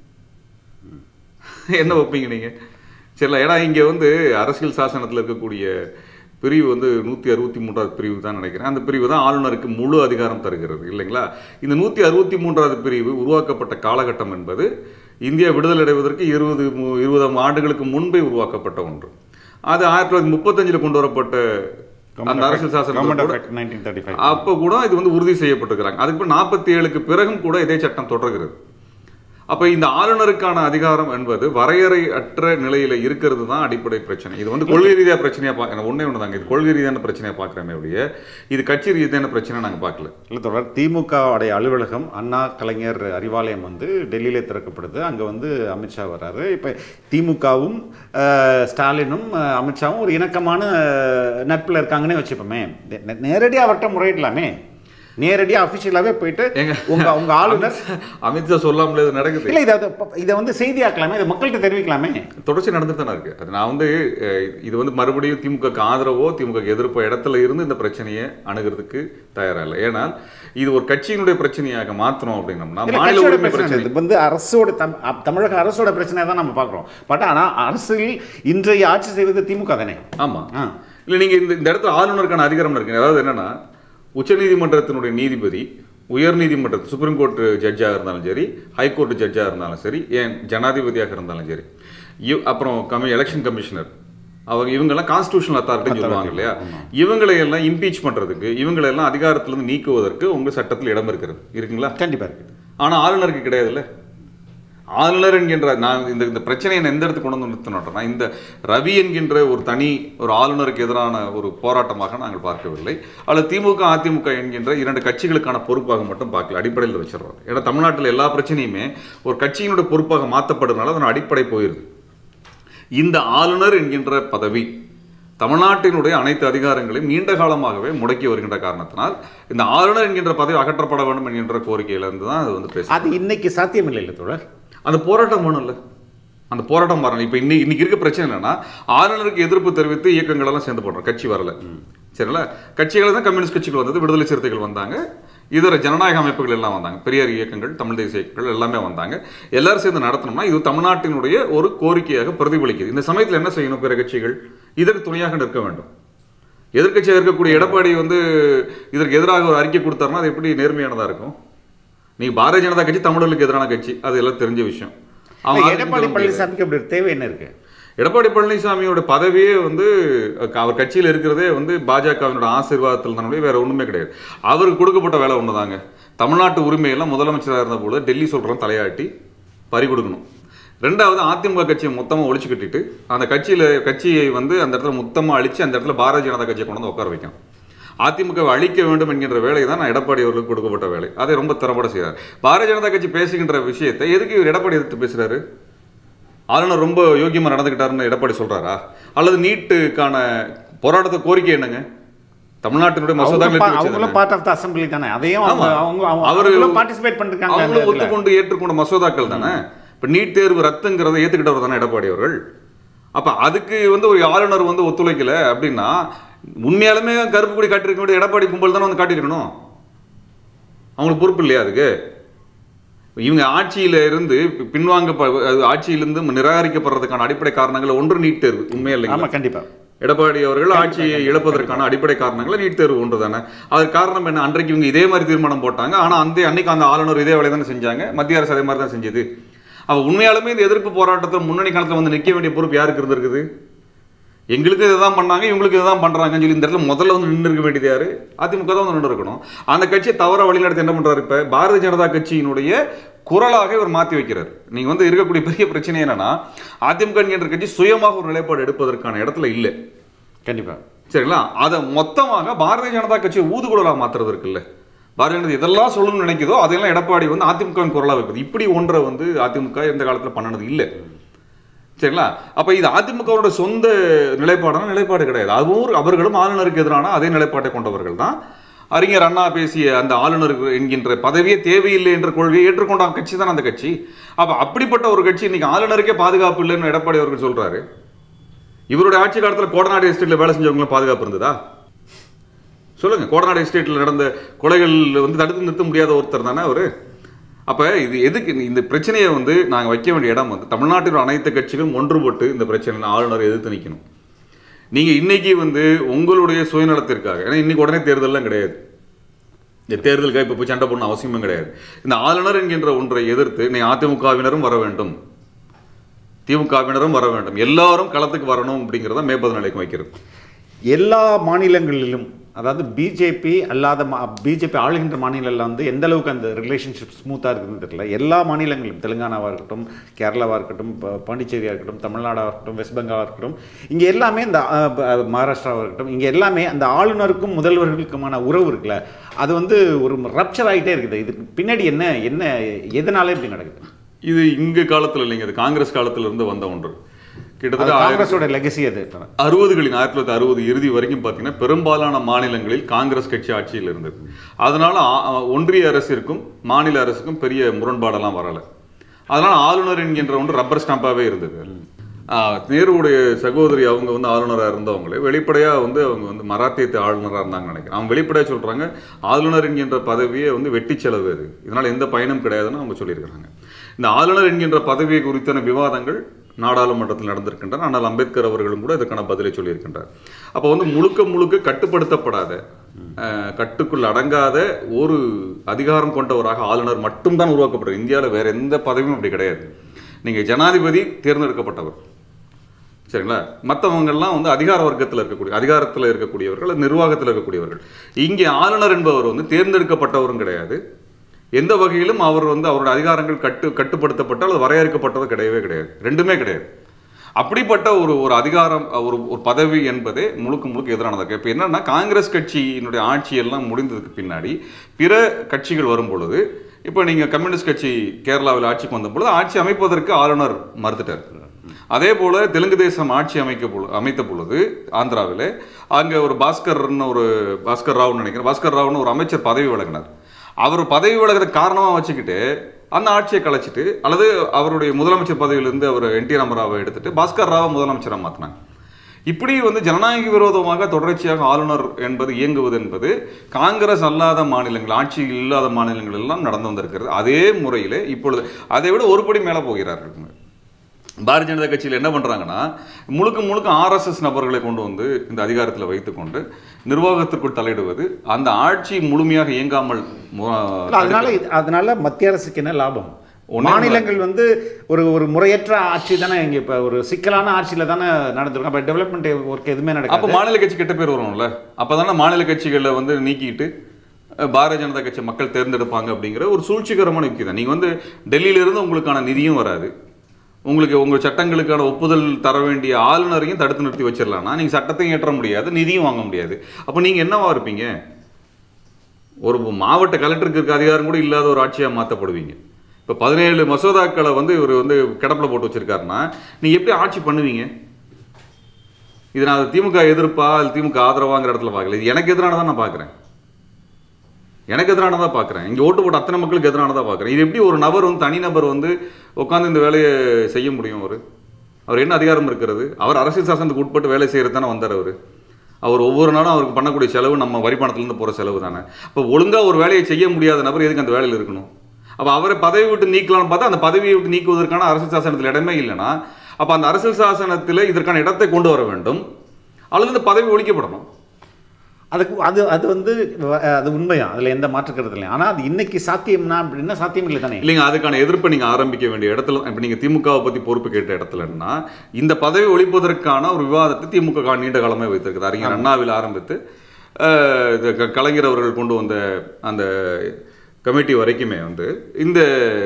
என்ன வைப்பீங்க நீங்க சரில ஏன்னா இங்க வந்து அரசியல் சாசனத்தில் இருக்கக்கூடிய பிரிவு வந்து நூற்றி அறுபத்தி மூன்றாவது பிரிவு தான் நினைக்கிறேன் அந்த பிரிவு தான் ஆளுநருக்கு முழு அதிகாரம் தருகிறது இல்லைங்களா இந்த நூற்றி அறுபத்தி மூன்றாவது பிரிவு உருவாக்கப்பட்ட காலகட்டம் என்பது இந்தியா விடுதலை அடைவதற்கு இருபது மு- இருபதாம் ஆண்டுகளுக்கு முன்பே உருவாக்கப்பட்ட ஒன்று அது ஆயிரத்தி தொள்ளாயிரத்தி முப்பத்தஞ்சில் கொண்டு வரப்பட்ட அந்த அரசியல் சாசனம் கவர்மெண்ட் கூட ஆஃப் நைன்டீன் தேர்ட்டி ஃபைவ் அப்போ கூட இது வந்து உறுதி செய்யப்பட்டிருக்கிறாங்க அதுக்கு நாற்பத்தி ஏழுக்கு பிறகும் கூட இதே சட்டம் தொடர்கிறது அப்ப இந்த ஆளுநருக்கான அதிகாரம் என்பது வரையறை அற்ற நிலையில இருக்கிறது தான் அடிப்படை பிரச்சனை இது வந்து கொள்கை ரீதியா பிரச்சனையா பார்க்க ஒண்ணே ஒன்று தாங்க இது கொள்கை ரீதியான பிரச்சனையா பார்க்குறேமே ஒழிய இது கட்சி ரீதியான பிரச்சனை நாங்க பார்க்கல இல்லை தொடர் திமுகவுடைய அலுவலகம் அண்ணா கலைஞர் அறிவாலயம் வந்து டெல்லியிலே திறக்கப்படுது அங்கே வந்து அமித்ஷா வர்றாரு இப்போ திமுகவும் அஹ், ஸ்டாலினும் அஹ், அமித்ஷாவும் ஒரு இணக்கமான அஹ், நட்புல இருக்காங்கன்னே வச்சுப்போமே நேரடியாக அவர்கிட்ட முறையிடலாமே நேரடியாக அஃபிஷியலாகவே போயிட்டு ஏங்க. உங்க உங்க ஆளுநர் அமித்ஷா சொல்லாமலே இது நடக்குது இல்லை இதை இதை வந்து செய்தியாக்கலாமே இதை மக்கள்கிட்ட தெரிவிக்கலாமே தொடர்ச்சி நடந்துட்டு தானே இருக்கு அது நான் வந்து அஹ், இது வந்து மறுபடியும் திமுக ஆதரவோ திமுக எதிர்ப்போ இடத்துல இருந்து இந்த பிரச்சனையை அணுகிறதுக்கு தயாரா இல்லை ஏனால் இது ஒரு கட்சியினுடைய பிரச்சனையாக மாற்றணும் அப்படின்னம்னா இல்ல, மாநில கட்சியோட உரிமை பிரச்சனை பிரச்சனை இது வந்து அரசோட தம் அ- தமிழக அரசோட பிரச்சனை தான் நம்ம பார்க்குறோம் பட் ஆனால் அரசில் இன்றைய ஆட்சி செய்வது திமுக தானே ஆமா ஆ இல்ல நீங்க இந்த இந்த இடத்துல ஆளுநருக்கான அதிகாரம் இருக்கு அதாவது என்னன்னா உச்சநீதிமன்றத்தினுடைய நீதிபதி உயர் நீதிமன்ற சுப்ரீம் கோர்ட் ஜட்ஜாக இருந்தாலும் சரி ஹைகோர்ட் ஜட்ஜாக இருந்தாலும் சரி ஏன் ஜனாதிபதியாக இருந்தாலும் சரி இவ் அப்புறம் கமி எலெக்ஷன் கமிஷனர் அவங்க இவங்கெல்லாம் கான்ஸ்டியூஷனல் அத்தாரிட்டின்னு சொல்லுவாங்க இல்லையா இவங்களை எல்லாம் இம்பீச் பண்றதுக்கு இவங்களை எல்லாம் அதிகாரத்திலிருந்து நீக்குவதற்கு உங்க சட்டத்தில் இடம் இருக்கிறது இருக்குங்களா கண்டிப்பாக இருக்குது ஆனா ஆளுநருக்கு கிடையாதுல்ல ஆளுநர் என்கின்ற நான் இந்த இந்த பிரச்சனையை நான் எந்த இடத்துக்கு கொண்டு வந்து நிறுத்தணும்னா இந்த ரவி என்கின்ற ஒரு தனி ஒரு ஆளுநருக்கு எதிரான ஒரு போராட்டமாக நாங்கள் பார்க்கவில்லை அல்லது திமுக அதிமுக என்கின்ற இரண்டு கட்சிகளுக்கான பொறுப்பாக மட்டும் பார்க்கல அடிப்படையில் வச்சிடறோம் ஏன்னா தமிழ்நாட்டில் எல்லா பிரச்சனையுமே ஒரு கட்சியினுடைய பொறுப்பாக மாற்றப்படுறதுனால அதன் அடிப்படை போயிருது இந்த ஆளுநர் என்கின்ற பதவி தமிழ்நாட்டினுடைய அனைத்து அதிகாரங்களையும் நீண்ட காலமாகவே முடக்கி வருகின்ற காரணத்தினால் இந்த ஆளுநர் என்கின்ற பதவி அகற்றப்பட வேண்டும் என்கின்ற கோரிக்கையிலிருந்து தான் அது வந்து பேசுது அது இன்னைக்கு சாத்தியமில்லை இல்லை தொடர் அந்த போராட்டம் வேணும்ல அந்த போராட்டம் வரணும் இப்போ இன்னைக்கு இன்னைக்கு இருக்க பிரச்சனை என்னன்னா ஆளுநருக்கு எதிர்ப்பு தெரிவித்து இயக்கங்கள் எல்லாம் சேர்ந்து போடுறோம் கட்சி வரல சரிங்களா கட்சிகள் தான் கம்யூனிஸ்ட் கட்சிகள் வந்தது விடுதலை சிறுத்தைகள் வந்தாங்க இதர ஜனநாயக அமைப்புகள் எல்லாம் வந்தாங்க பெரியார் இயக்கங்கள் தமிழ் தேசிய இயக்கங்கள் எல்லாமே வந்தாங்க எல்லாரும் சேர்ந்து நடத்தணும்னா இது தமிழ்நாட்டினுடைய ஒரு கோரிக்கையாக பிரதிபலிக்குது இந்த சமயத்தில் என்ன செய்யணும் பிற கட்சிகள் இதற்கு துணையாக நிற்க வேண்டும் எதிர்க்கட்சியாக இருக்கக்கூடிய எடப்பாடி வந்து இதற்கு எதிராக ஒரு அறிக்கை கொடுத்தாருன்னா அது எப்படி நேர்மையானதா இருக்கும் நீங்க பாரதிய ஜனதா கட்சி தமிழர்களுக்கு எதிரான கட்சி அது எல்லாம் தெரிஞ்ச விஷயம் அவங்க இல்ல, அதுக்கு எடப்பாடி சொல்ல முடியாது. பழனிசாமிக்கு அப்படி ஒரு தேவை என்ன இருக்கு எடப்பாடி பழனிசாமியோட பதவியே வந்து அஹ், அவர் கட்சியில் இருக்கிறதே வந்து பாஜகவினோட ஆசீர்வாதத்தில் தானே வேற ஒண்ணுமே கிடையாது அவருக்கு கொடுக்கப்பட்ட வேலை ஒண்ணுதாங்க தமிழ்நாட்டு உரிமையெல்லாம் முதலமைச்சராக இருந்த பொழுது டெல்லி சொல்றோம் தலையாட்டி பறி கொடுக்கணும் ரெண்டாவது அதிமுக கட்சியை மொத்தமாக ஒழிச்சு கட்டிட்டு அந்த கட்சியில கட்சியை வந்து அந்த இடத்துல மொத்தமாக அழிச்சு அந்த இடத்துல பாரதிய ஜனதா கட்சியை கொண்டு வந்து உட்கார வைக்கணும் அதிமுகவை அழிக்க வேண்டும் என்கின்ற வேலை தான் நான் எடப்பாடி அவர்களுக்கு கொடுக்கப்பட்ட வேலை அதை ரொம்ப திறம்பட செய்கிறார் பாரதிய ஜனதா கட்சி பேசுகின்ற விஷயத்தை எதுக்கு இவர் எடப்பாடி எதிர்த்து பேசுறாரு ஆளுநர் ரொம்ப யோகியமா நடந்துக்கிட்டாருன்னு எடப்பாடி சொல்றாரா அல்லது நீட்டுக்கான போராட்டத்தை கோரிக்கை என்னங்க தமிழ்நாட்டினுடைய மசோதா அவங்க பா- அவங்களும் பார்ட் ஆஃப் த அசம்பிளி தானே அதையும் அவங்க ஆமா. அவங்க அவரு- அவங்களும் பார்ட்டிசிபேட் பண்ணிருக்காங்க அந்த அவங்களும் இதுல. ஒத்துக்கொண்டு ஏற்றுக்கொண்ட மசோதாக்கள் தானே இப்ப நீட் தேர்வு ரத்துங்கிறத ஏத்துக்கிட்டவர் தானே எடப்பாடி அவர்கள் அப்ப அதுக்கு வந்து ஒரு ஆளுநர் வந்து ஒத்துழைக்கல அப்படின்னா உண்மையாலுமே கருப்பு கொடி காட்டிருக்க வேண்டிய எடப்பாடி கும்பல் தானே வந்து காட்டியிருக்கணும் அவங்களுக்கு பொறுப்பு இல்லையா அதுக்கு இவங்க ஆட்சியில இருந்து பின்வாங்க ஆட்சியிலிருந்து நிராகரிக்கப்படுறதுக்கான அடிப்படை காரணங்கள் ஒன்று நீட் தேர்வு உண்மையா இல்லைங்களா ஆமா கண்டிப்பா எடப்பாடி அவர்கள் ஆட்சியை இழப்பதற்கான அடிப்படை காரணங்களை நீட் தேர்வு ஒன்று தானே அதுக்கு காரணம் என்ன அன்றைக்கு இவங்க இதே மாதிரி தீர்மானம் போட்டாங்க ஆனா அந்த அன்னைக்கு அந்த ஆளுநர் இதே வேலையை தானே செஞ்சாங்க மத்திய அரசு அதே மாதிரி தான் செஞ்சது அப்ப உண்மையாலுமே இந்த எதிர்ப்பு போராட்டத்தில் முன்னணி காலத்துல வந்து நிக்க வேண்டிய பொறுப்பு யாருக்கு இருந்திருக்குது எங்களுக்கு இதுதான் பண்ணாங்க இவங்களுக்கு இதுதான் பண்றாங்கன்னு சொல்லி இந்த இடத்துல முதல்ல வந்து நின்று இருக்க வேண்டியது யாரு அதிமுக தான் வந்து நின்று இருக்கணும் அந்த கட்சியை தவற வழிநடத்தி என்ன பண்றாரு இப்ப பாரதிய ஜனதா கட்சியினுடைய குரலாக இவர் மாத்தி வைக்கிறார் நீங்க வந்து இருக்கக்கூடிய பெரிய பிரச்சனை என்னன்னா அதிமுக என்கின்ற கட்சி சுயமாக ஒரு நிலைப்பாடு எடுப்பதற்கான இடத்துல இல்லை கண்டிப்பா சரிங்களா அதை மொத்தமாக பாரதிய ஜனதா கட்சியை ஊதுகுழலாக மாத்துறது இருக்குல்ல பாரதிய ஜனதா இதெல்லாம் சொல்லணும்னு நினைக்குதோ அதெல்லாம் எடப்பாடி வந்து அதிமுக குரலாக வைக்குது இப்படி ஒன்றை வந்து அதிமுக எந்த காலத்துல பண்ணனது இல்லை சரிங்களா அப்ப இது அதிமுகவோட சொந்த நிலைப்பாடான நிலைப்பாடு கிடையாது அதுவும் அவர்களும் ஆளுநருக்கு எதிரான அதே நிலைப்பாட்டை கொண்டவர்கள் தான் அறிஞர் அண்ணா பேசிய அந்த ஆளுநர் என்கின்ற பதவியே தேவையில்லை என்ற கொள்கையை ஏற்றுக்கொண்ட கட்சி தான் அந்த கட்சி அப்ப அப்படிப்பட்ட ஒரு கட்சி இன்னைக்கு ஆளுநருக்கே பாதுகாப்பு இல்லைன்னு எடப்பாடி அவர்கள் சொல்றாரு இவருடைய ஆட்சி காலத்துல கோடநாடு எஸ்டேட்ல வேலை செஞ்சவங்களும் பாதுகாப்பு இருந்ததா சொல்லுங்க கோடநாடு எஸ்டேட்ல நடந்த கொலைகள் வந்து தடுத்து நிறுத்த முடியாத ஒருத்தர் தானே அவரு அப்ப இது எதுக்கு இந்த பிரச்சனையை வந்து நாங்க வைக்க வேண்டிய இடம் வந்து தமிழ்நாட்டில் அனைத்து கட்சிகளும் ஒன்றுபட்டு இந்த பிரச்சனை ஆளுநரை எதிர்த்து நிக்கணும் நீங்க இன்னைக்கு வந்து உங்களுடைய சுயநலத்திற்காக ஏன்னா இன்னைக்கு உடனே தேர்தல்லாம் கிடையாது இந்த தேர்தலுக்காக இப்ப போய் சண்டை போடணும் அவசியமும் கிடையாது இந்த ஆளுநர் என்கின்ற ஒன்றை எதிர்த்து நீ அதிமுகவினரும் வர வேண்டும் திமுகவினரும் வர வேண்டும் எல்லாரும் களத்துக்கு வரணும் அப்படிங்கிறத மே பதினாலைக்கு வைக்கிறது எல்லா மாநிலங்களிலும் அதாவது பிஜேபி அல்லாத பிஜேபி ஆளுகின்ற மாநிலங்களில் வந்து எந்த அளவுக்கு அந்த ரிலேஷன்ஷிப் ஸ்மூத்தாக இருக்குதுன்னு தெரியல எல்லா மாநிலங்களிலும் தெலுங்கானாவாக இருக்கட்டும் கேரளாவாக இருக்கட்டும் ப- பாண்டிச்சேரியாக இருக்கட்டும் தமிழ்நாடாக இருக்கட்டும் வெஸ்ட் பெங்காலாக இருக்கட்டும் இங்கே எல்லாமே இந்த அஹ், ப- அஹ், மகாராஷ்டிராவாக இருக்கட்டும் இங்கே எல்லாமே அந்த ஆளுநருக்கும் முதல்வர்களுக்குமான உறவு இருக்குல்ல அது வந்து ஒரு ரப்சர் ஆகிட்டே இருக்குது இதுக்கு பின்னாடி என்ன என்ன எதனால இப்படி நடக்குது இது இங்க காலத்துல இல்லைங்க இது காங்கிரஸ் காலத்துல இருந்து வந்த ஒன்று அது கிட்டத்தட்ட ஆயிரத்தி- காங்கிரஸோட லெகசி அது அறுபதுகளின் ஆயிரத்தி தொள்ளாயிரத்தி அறுபது இறுதி வரைக்கும் பார்த்தீங்கன்னா பெரும்பாலான மாநிலங்களில் காங்கிரஸ் கட்சி ஆட்சியில் இருந்தது அதனால ஆ- ஒன்றிய அரசிற்கும் மாநில அரசுக்கும் பெரிய முரண்பாடெல்லாம் வரல அதனால ஆளுநர் என்கின்ற ஒன்று ரப்பர் ஸ்டாம்பாவே இருந்தது ஆ, நேருவுடைய சகோதரி அவங்க வந்து ஆளுநராக இருந்தவங்களே வெளிப்படையாக வந்து அவங்க வந்து மராத்தியத்து ஆளுநராக இருந்தாங்கன்னு நினைக்கிறேன் அவங்க வெளிப்படையாக சொல்றாங்க ஆளுநர் என்கின்ற பதவியே வந்து வெட்டி செலவு அது இதனால எந்த பயனும் கிடையாதுன்னு அவங்க சொல்லியிருக்கிறாங்க இந்த ஆளுநர் என்கின்ற பதவியை குறித்தான விவாதங்கள் நாடாளுமன்றத்தில் நடந்திருக்கின்றன ஆனால் அம்பேத்கர் அவர்களும் கூட இதுக்கான பதிலை சொல்லியிருக்கின்றார் அப்போ வந்து முழுக்க முழுக்க கட்டுப்படுத்தப்படாத அஹ், கட்டுக்குள் அடங்காத ஒரு அதிகாரம் கொண்டவராக ஆளுநர் மட்டும்தான் உருவாக்கப்படுறது இந்தியாவில் வேற எந்த பதவியும் அப்படி கிடையாது நீங்க ஜனாதிபதி தேர்ந்தெடுக்கப்பட்டவர் சரிங்களா மற்றவங்கெல்லாம் வந்து அதிகார வர்க்கத்தில் இருக்கக்கூடிய அதிகாரத்தில் இருக்கக்கூடியவர்கள் அல்லது நிர்வாகத்தில் இருக்கக்கூடியவர்கள் இங்கே ஆளுநர் என்பவர் வந்து தேர்ந்தெடுக்கப்பட்டவரும் கிடையாது எந்த வகையிலும் அவர் வந்து அவருடைய அதிகாரங்கள் கட்டு கட்டுப்படுத்தப்பட்ட அல்லது வரையறுக்கப்பட்டது கிடையவே கிடையாது ரெண்டுமே கிடையாது அப்படிப்பட்ட ஒரு ஒரு அதிகாரம் ஒரு ஒரு பதவி என்பதே முழுக்க முழுக்க எதிரானது இப்போ என்னன்னா காங்கிரஸ் கட்சியினுடைய ஆட்சியெல்லாம் முடிந்ததுக்கு பின்னாடி பிற கட்சிகள் வரும் பொழுது இப்போ நீங்கள் கம்யூனிஸ்ட் கட்சி கேரளாவில் ஆட்சிக்கு வந்த பொழுது ஆட்சி அமைப்பதற்கு ஆளுநர் மறுத்துட்டார் அதே போல தெலுங்கு தேசம் ஆட்சி அமைக்க பொழு அமைத்த பொழுது ஆந்திராவில் அங்கே ஒரு பாஸ்கர்னு ஒரு பாஸ்கர் ராவ்னு நினைக்கிறேன் பாஸ்கர் ராவ்னு ஒரு அமைச்சர் பதவி விலகினார் அவர் பதவி விலகிறதுக்கு காரணமாக வச்சுக்கிட்டு அந்த ஆட்சியை கலைச்சிட்டு அல்லது அவருடைய முதலமைச்சர் பதவியிலிருந்து அவர் என் டி ராமராவை எடுத்துட்டு பாஸ்கர் ராவை முதலமைச்சராக மாற்றினாங்க இப்படி வந்து ஜனநாயக விரோதமாக தொடர்ச்சியாக ஆளுநர் என்பது இயங்குவது என்பது காங்கிரஸ் அல்லாத மாநிலங்கள் ஆட்சி இல்லாத மாநிலங்கள் எல்லாம் நடந்து வந்திருக்கிறது அதே முறையிலே இப்பொழுது அதை விட ஒருபடி மேலே போகிறார்கள் பாரதிய ஜனதா கட்சியில் என்ன பண்றாங்கன்னா முழுக்க முழுக்க ஆர்எஸ்எஸ் நபர்களை கொண்டு வந்து இந்த அதிகாரத்தில் வைத்துக்கொண்டு நிர்வாகத்திற்குள் தலையிடுவது அந்த ஆட்சி முழுமையாக இயங்காமல் மு- இல்ல, அதனால இது- அதனால மத்திய அரசுக்கு என்ன லாபம் ஒண்ணும் மாநிலங்கள் வந்து ஒரு ஒரு முறையற்ற ஆட்சி தானே இங்க இப்ப ஒரு சிக்கலான ஆட்சியில தானே நடந்திருக்கும் அப்ப டெவலப்மெண்ட் ஒர்க் எதுவுமே அப்ப நடக்காது மாநில கட்சி கெட்ட பேர் வரும்ல அப்பதானே மாநில கட்சிகளை வந்து நீக்கிட்டு அஹ், பாரதிய ஜனதா கட்சி மக்கள் தேர்ந்தெடுப்பாங்க அப்படிங்கிற ஒரு சூழ்ச்சிகரமான யுக்தி தான் நீங்க வந்து டெல்லியில இருந்து உங்களுக்கான நிதியும் வராது உங்களுக்கு உங்க சட்டங்களுக்கான ஒப்புதல் தர வேண்டிய ஆளுநரையும் தடுத்து நிறுத்தி வச்சிடலாம்னா நீங்க சட்டத்தையும் ஏற்ற முடியாது நிதியும் வாங்க முடியாது அப்ப நீங்க என்னவா இருப்பீங்க ஒரு மாவட்ட கலெக்டருக்கு இருக்க அதிகாரம் கூட இல்லாத ஒரு ஆட்சியா மாத்தப்படுவீங்க இப்ப பதினேழு மசோதாக்களை வந்து இவர் வந்து கிடப்பில் போட்டு வச்சிருக்காருன்னா நீங்க எப்படி ஆட்சி பண்ணுவீங்க இது நான் திமுக எதிர்ப்பா இல்லை திமுக ஆதரவாங்கிற இடத்துல பார்க்கல இது எனக்கு எதிரானதான் நான் பார்க்குறேன் எனக்கு எதிரானதா பார்க்குறேன் இங்கே ஓட்டு போட்ட அத்தனை மக்களுக்கு எதிரானதா பார்க்குறேன் இது எப்படி ஒரு நபர் வந்து தனிநபர் வந்து உட்காந்து இந்த வேலையை செய்ய முடியும் அவர் அவர் என்ன அதிகாரம் இருக்கிறது அவர் அரசியல் சாசனத்துக்கு உட்பட்டு வேலை செய்யறது தானே வந்தார் அவர் அவர் ஒவ்வொரு நாளும் அவருக்கு பண்ணக்கூடிய செலவு நம்ம வரி பணத்துலேருந்து போகிற செலவு தானே அப்போ ஒழுங்காக ஒரு வேலையை செய்ய முடியாத நபர் எதுக்கு அந்த வேலையில் இருக்கணும் அப்போ அவரை பதவி விட்டு நீக்கலாம்னு பார்த்தா அந்த பதவியை விட்டு நீக்குவதற்கான அரசியல் சாசனத்தில் இடமே இல்லைன்னா அப்போ அந்த அரசியல் சாசனத்தில் இதற்கான இடத்தை கொண்டு வர வேண்டும் அல்லது இந்த பதவி ஒழிக்கப்படணும் அதுக்கு அது அது வந்து வ- அது உண்மையா அதுல எந்த மாற்று கருத்து இல்லை ஆனா அது இன்னைக்கு சாத்தியம்னா அப்படின்னா சாத்தியம் இல்லை தானே இல்லைங்க அதுக்கான எதிர்ப்பை நீங்க ஆரம்பிக்க வேண்டிய இடத்துல இப்போ நீங்க திமுகவை பத்தி பொறுப்பு கேட்ட இடத்துலன்னா இந்த பதவி ஒழிப்பதற்கான ஒரு விவாதத்தை திமுக கா- நீண்ட காலமே வைத்திருக்குது அறிஞர் அண்ணாவில் ஆரம்பித்து அஹ், இது க- கலைஞர் அவர்கள் கொண்டு வந்த அந்த கமிட்டி வரைக்குமே வந்து இந்த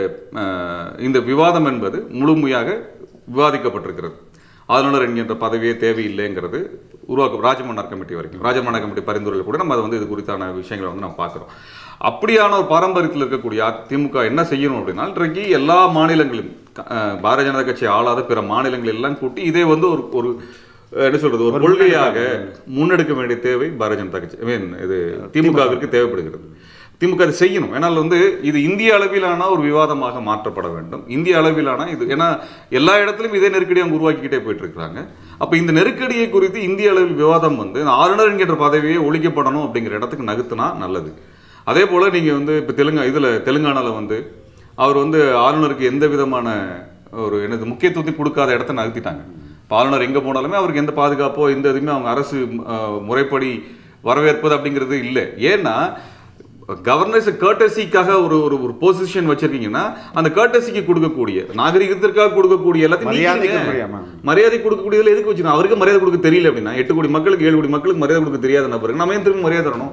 அஹ், இந்த விவாதம் என்பது முழுமையாக விவாதிக்கப்பட்டிருக்கிறது ஆளுநர் என்கின்ற பதவியே தேவையில்லைங்கிறது உருவாக்க ராஜமன்னார் கமிட்டி வரைக்கும் ராஜமன்னார் கமிட்டி பரிந்துரையில் கூட நம்ம அது வந்து இது குறித்தான விஷயங்களை வந்து நம்ம பார்க்குறோம் அப்படியான ஒரு பாரம்பரியத்தில் இருக்கக்கூடிய திமுக என்ன செய்யணும் அப்படின்னா இன்றைக்கு எல்லா மாநிலங்களும் அஹ், பாரதிய ஜனதா கட்சி ஆளாத பிற மாநிலங்கள் எல்லாம் கூட்டி இதே வந்து ஒரு ஒரு அஹ், என்ன சொல்றது ஒரு கொள்கையாக முன்னெடுக்க வேண்டிய தேவை பாரதிய ஜனதா கட்சி I mean, இது திமுகவிற்கு தேவைப்படுகிறது திமுக அதை செய்யணும் ஏன்னால் வந்து இது இந்திய அளவிலான ஒரு விவாதமாக மாற்றப்பட வேண்டும் இந்திய அளவிலான இது ஏன்னா எல்லா இடத்துலையும் இதே நெருக்கடியை அவங்க உருவாக்கிக்கிட்டே போயிட்டு இருக்காங்க அப்ப இந்த நெருக்கடியை குறித்து இந்திய அளவில் விவாதம் வந்து இந்த ஆளுநர் என்கின்ற பதவியை ஒழிக்கப்படணும் அப்படிங்கிற இடத்துக்கு நகர்த்தினா நல்லது அதே போல நீங்க வந்து இப்ப தெலுங்கா இதுல தெலுங்கானால வந்து அவர் வந்து ஆளுநருக்கு எந்த விதமான ஒரு என்னது முக்கியத்துவத்தை கொடுக்காத இடத்த நகர்த்திட்டாங்க இப்ப ஆளுநர் எங்க போனாலுமே அவருக்கு எந்த பாதுகாப்போ எந்த இதுவுமே அவங்க அரசு அஹ், முறைப்படி வரவேற்பது அப்படிங்கிறது இல்லை ஏன்னா கவர்னர்ஸ் கர்டசிக்காக ஒரு ஒரு ஒரு பொசிஷன் வச்சிருக்கீங்கன்னா அந்த கர்டசிக்கு கொடுக்கக்கூடிய நாகரிகத்திற்காக கொடுக்கக்கூடிய எல்லாத்தையும் மரியாதைக்கு நீக்கிடுங்க. முடியாம. மரியாதை கொடுக்கக்கூடியதுல எதுக்கு வச்சுக்கணும் அவருக்கு மரியாதை கொடுக்க தெரியல அப்படின்னா எட்டு கோடி மக்களுக்கு ஏழு கோடி மக்களுக்கு மரியாதை கொடுக்க தெரியாத நபருக்கு நம்ம ஏன் திரும்ப மரியாதை தரணும்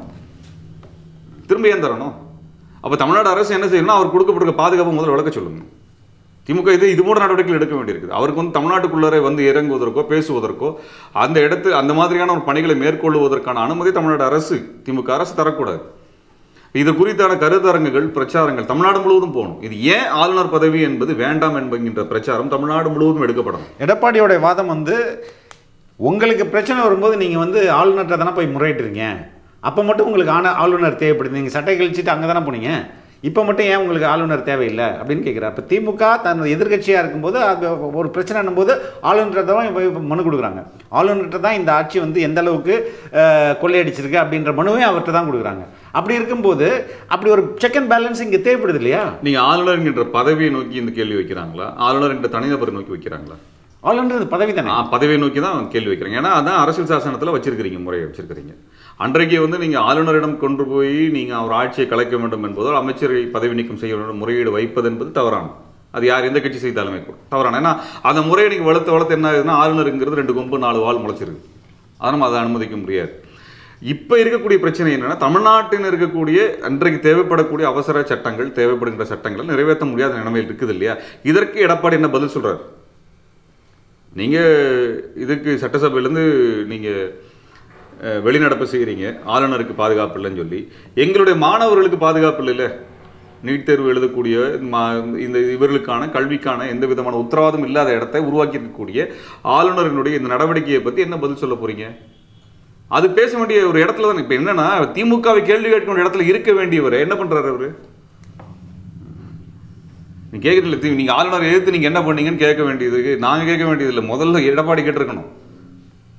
திரும்ப ஏன் தரணும் அப்ப தமிழ்நாடு அரசு என்ன செய்யணும்னா அவர் கொடுக்கப்பட்ட பாதுகாப்பு முதல்ல விளக்க சொல்லுங்க திமுக இது இது போன்ற நடவடிக்கைகள் எடுக்க வேண்டியிருக்குது அவருக்கு வந்து தமிழ்நாட்டுக்குள்ளரே வந்து இறங்குவதற்கோ பேசுவதற்கோ அந்த இடத்து அந்த மாதிரியான ஒரு பணிகளை மேற்கொள்வதற்கான அனுமதி தமிழ்நாடு அரசு திமுக அரசு தரக்கூடாது இது குறித்தான கருத்தரங்குகள் பிரச்சாரங்கள் தமிழ்நாடு முழுவதும் போகணும் இது ஏன் ஆளுநர் பதவி என்பது வேண்டாம் என்கின்ற பிரச்சாரம் தமிழ்நாடு முழுவதும் எடுக்கப்படணும் எடப்பாடியோட வாதம் வந்து உங்களுக்கு பிரச்சனை வரும்போது நீங்கள் வந்து ஆளுநர்கிட்ட தானே போய் முறையிட்டுறீங்க அப்போ மட்டும் உங்களுக்கு ஆன ஆளுநர் தேவைப்படுது நீங்கள் சட்டை கழிச்சிட்டு அங்கே தானே போனீங்க இப்போ மட்டும் ஏன் உங்களுக்கு ஆளுநர் தேவையில்லை அப்படின்னு கேட்குறாரு அப்போ திமுக தன் எதிர்க்கட்சியாக இருக்கும்போது அது ஒரு பிரச்சனைன்னும் போது ஆளுநர்கிட்ட தான் போய் மனு கொடுக்குறாங்க ஆளுநர்கிட்ட தான் இந்த ஆட்சி வந்து எந்த அளவுக்கு அஹ், கொள்ளையடிச்சிருக்கு அப்படின்ற மனுவே அவர்கிட்ட தான் கொடுக்குறாங்க அப்படி இருக்கும்போது அப்படி ஒரு செக் அண்ட் பேலன்ஸ் இங்கே தேவைப்படுது இல்லையா நீங்க ஆளுநர் என்கின்ற பதவியை நோக்கி இந்த கேள்வி வைக்கிறாங்களா ஆளுநர் என்ற தனிநபரை நோக்கி வைக்கிறாங்களா ஆளுநர் பதவி தானே ஆ, பதவியை நோக்கி தான் கேள்வி வைக்கிறாங்க ஏன்னா அதான் அரசியல் சாசனத்துல வச்சிருக்கிறீங்க முறையை வச்சிருக்கிறீங்க அன்றைக்கு வந்து நீங்க ஆளுநரிடம் கொண்டு போய் நீங்க அவர் ஆட்சியை கலைக்க வேண்டும் என்பதோ அமைச்சரை பதவி நீக்கம் செய்ய வேண்டும் முறையீடு வைப்பது என்பது தவறான அது யார் எந்த கட்சி செய்தாலுமே கூட தவறான ஏன்னா அந்த முறையை நீங்க வளர்த்து வளர்த்து என்ன ஆகுதுன்னா ஆளுநருங்கிறது ரெண்டு கொம்பு நாலு வால் முளைச்சிருக்கு அதை நம்ம அதை அனுமதிக்க முடியாது இப்ப இருக்கக்கூடிய பிரச்சனை என்னன்னா தமிழ்நாட்டில் இருக்கக்கூடிய அன்றைக்கு தேவைப்படக்கூடிய அவசர சட்டங்கள் தேவைப்படுகின்ற சட்டங்களை நிறைவேற்ற முடியாத நிலைமையில் இருக்குது இல்லையா இதற்கு எடப்பாடி என்ன பதில் சொல்றாரு நீங்க இதுக்கு சட்டசபையிலேருந்து நீங்க அஹ், வெளிநடப்பு செய்கிறீங்க ஆளுநருக்கு பாதுகாப்பு இல்லைன்னு சொல்லி எங்களுடைய மாணவர்களுக்கு பாதுகாப்பு இல்லைல்ல நீட் தேர்வு எழுதக்கூடிய மா- இந்த இவர்களுக்கான கல்விக்கான எந்த விதமான உத்தரவாதம் இல்லாத இடத்தை உருவாக்கி இருக்கக்கூடிய ஆளுநரினுடைய இந்த நடவடிக்கையை பத்தி என்ன பதில் சொல்ல போறீங்க அது பேச வேண்டிய ஒரு இடத்துல தான் இப்ப என்னன்னா திமுகவை கேள்வி கேட்க வேண்டிய இடத்துல இருக்க வேண்டியவர் என்ன பண்றாரு அவரு நீ கேட்கறீங்க தி- நீங்க ஆளுநர் எதிர்த்து நீங்க என்ன பண்ணீங்கன்னு கேட்க வேண்டியது நாங்க கேட்க வேண்டியது இல்லை முதல்ல எடப்பாடி கேட்டிருக்கணும்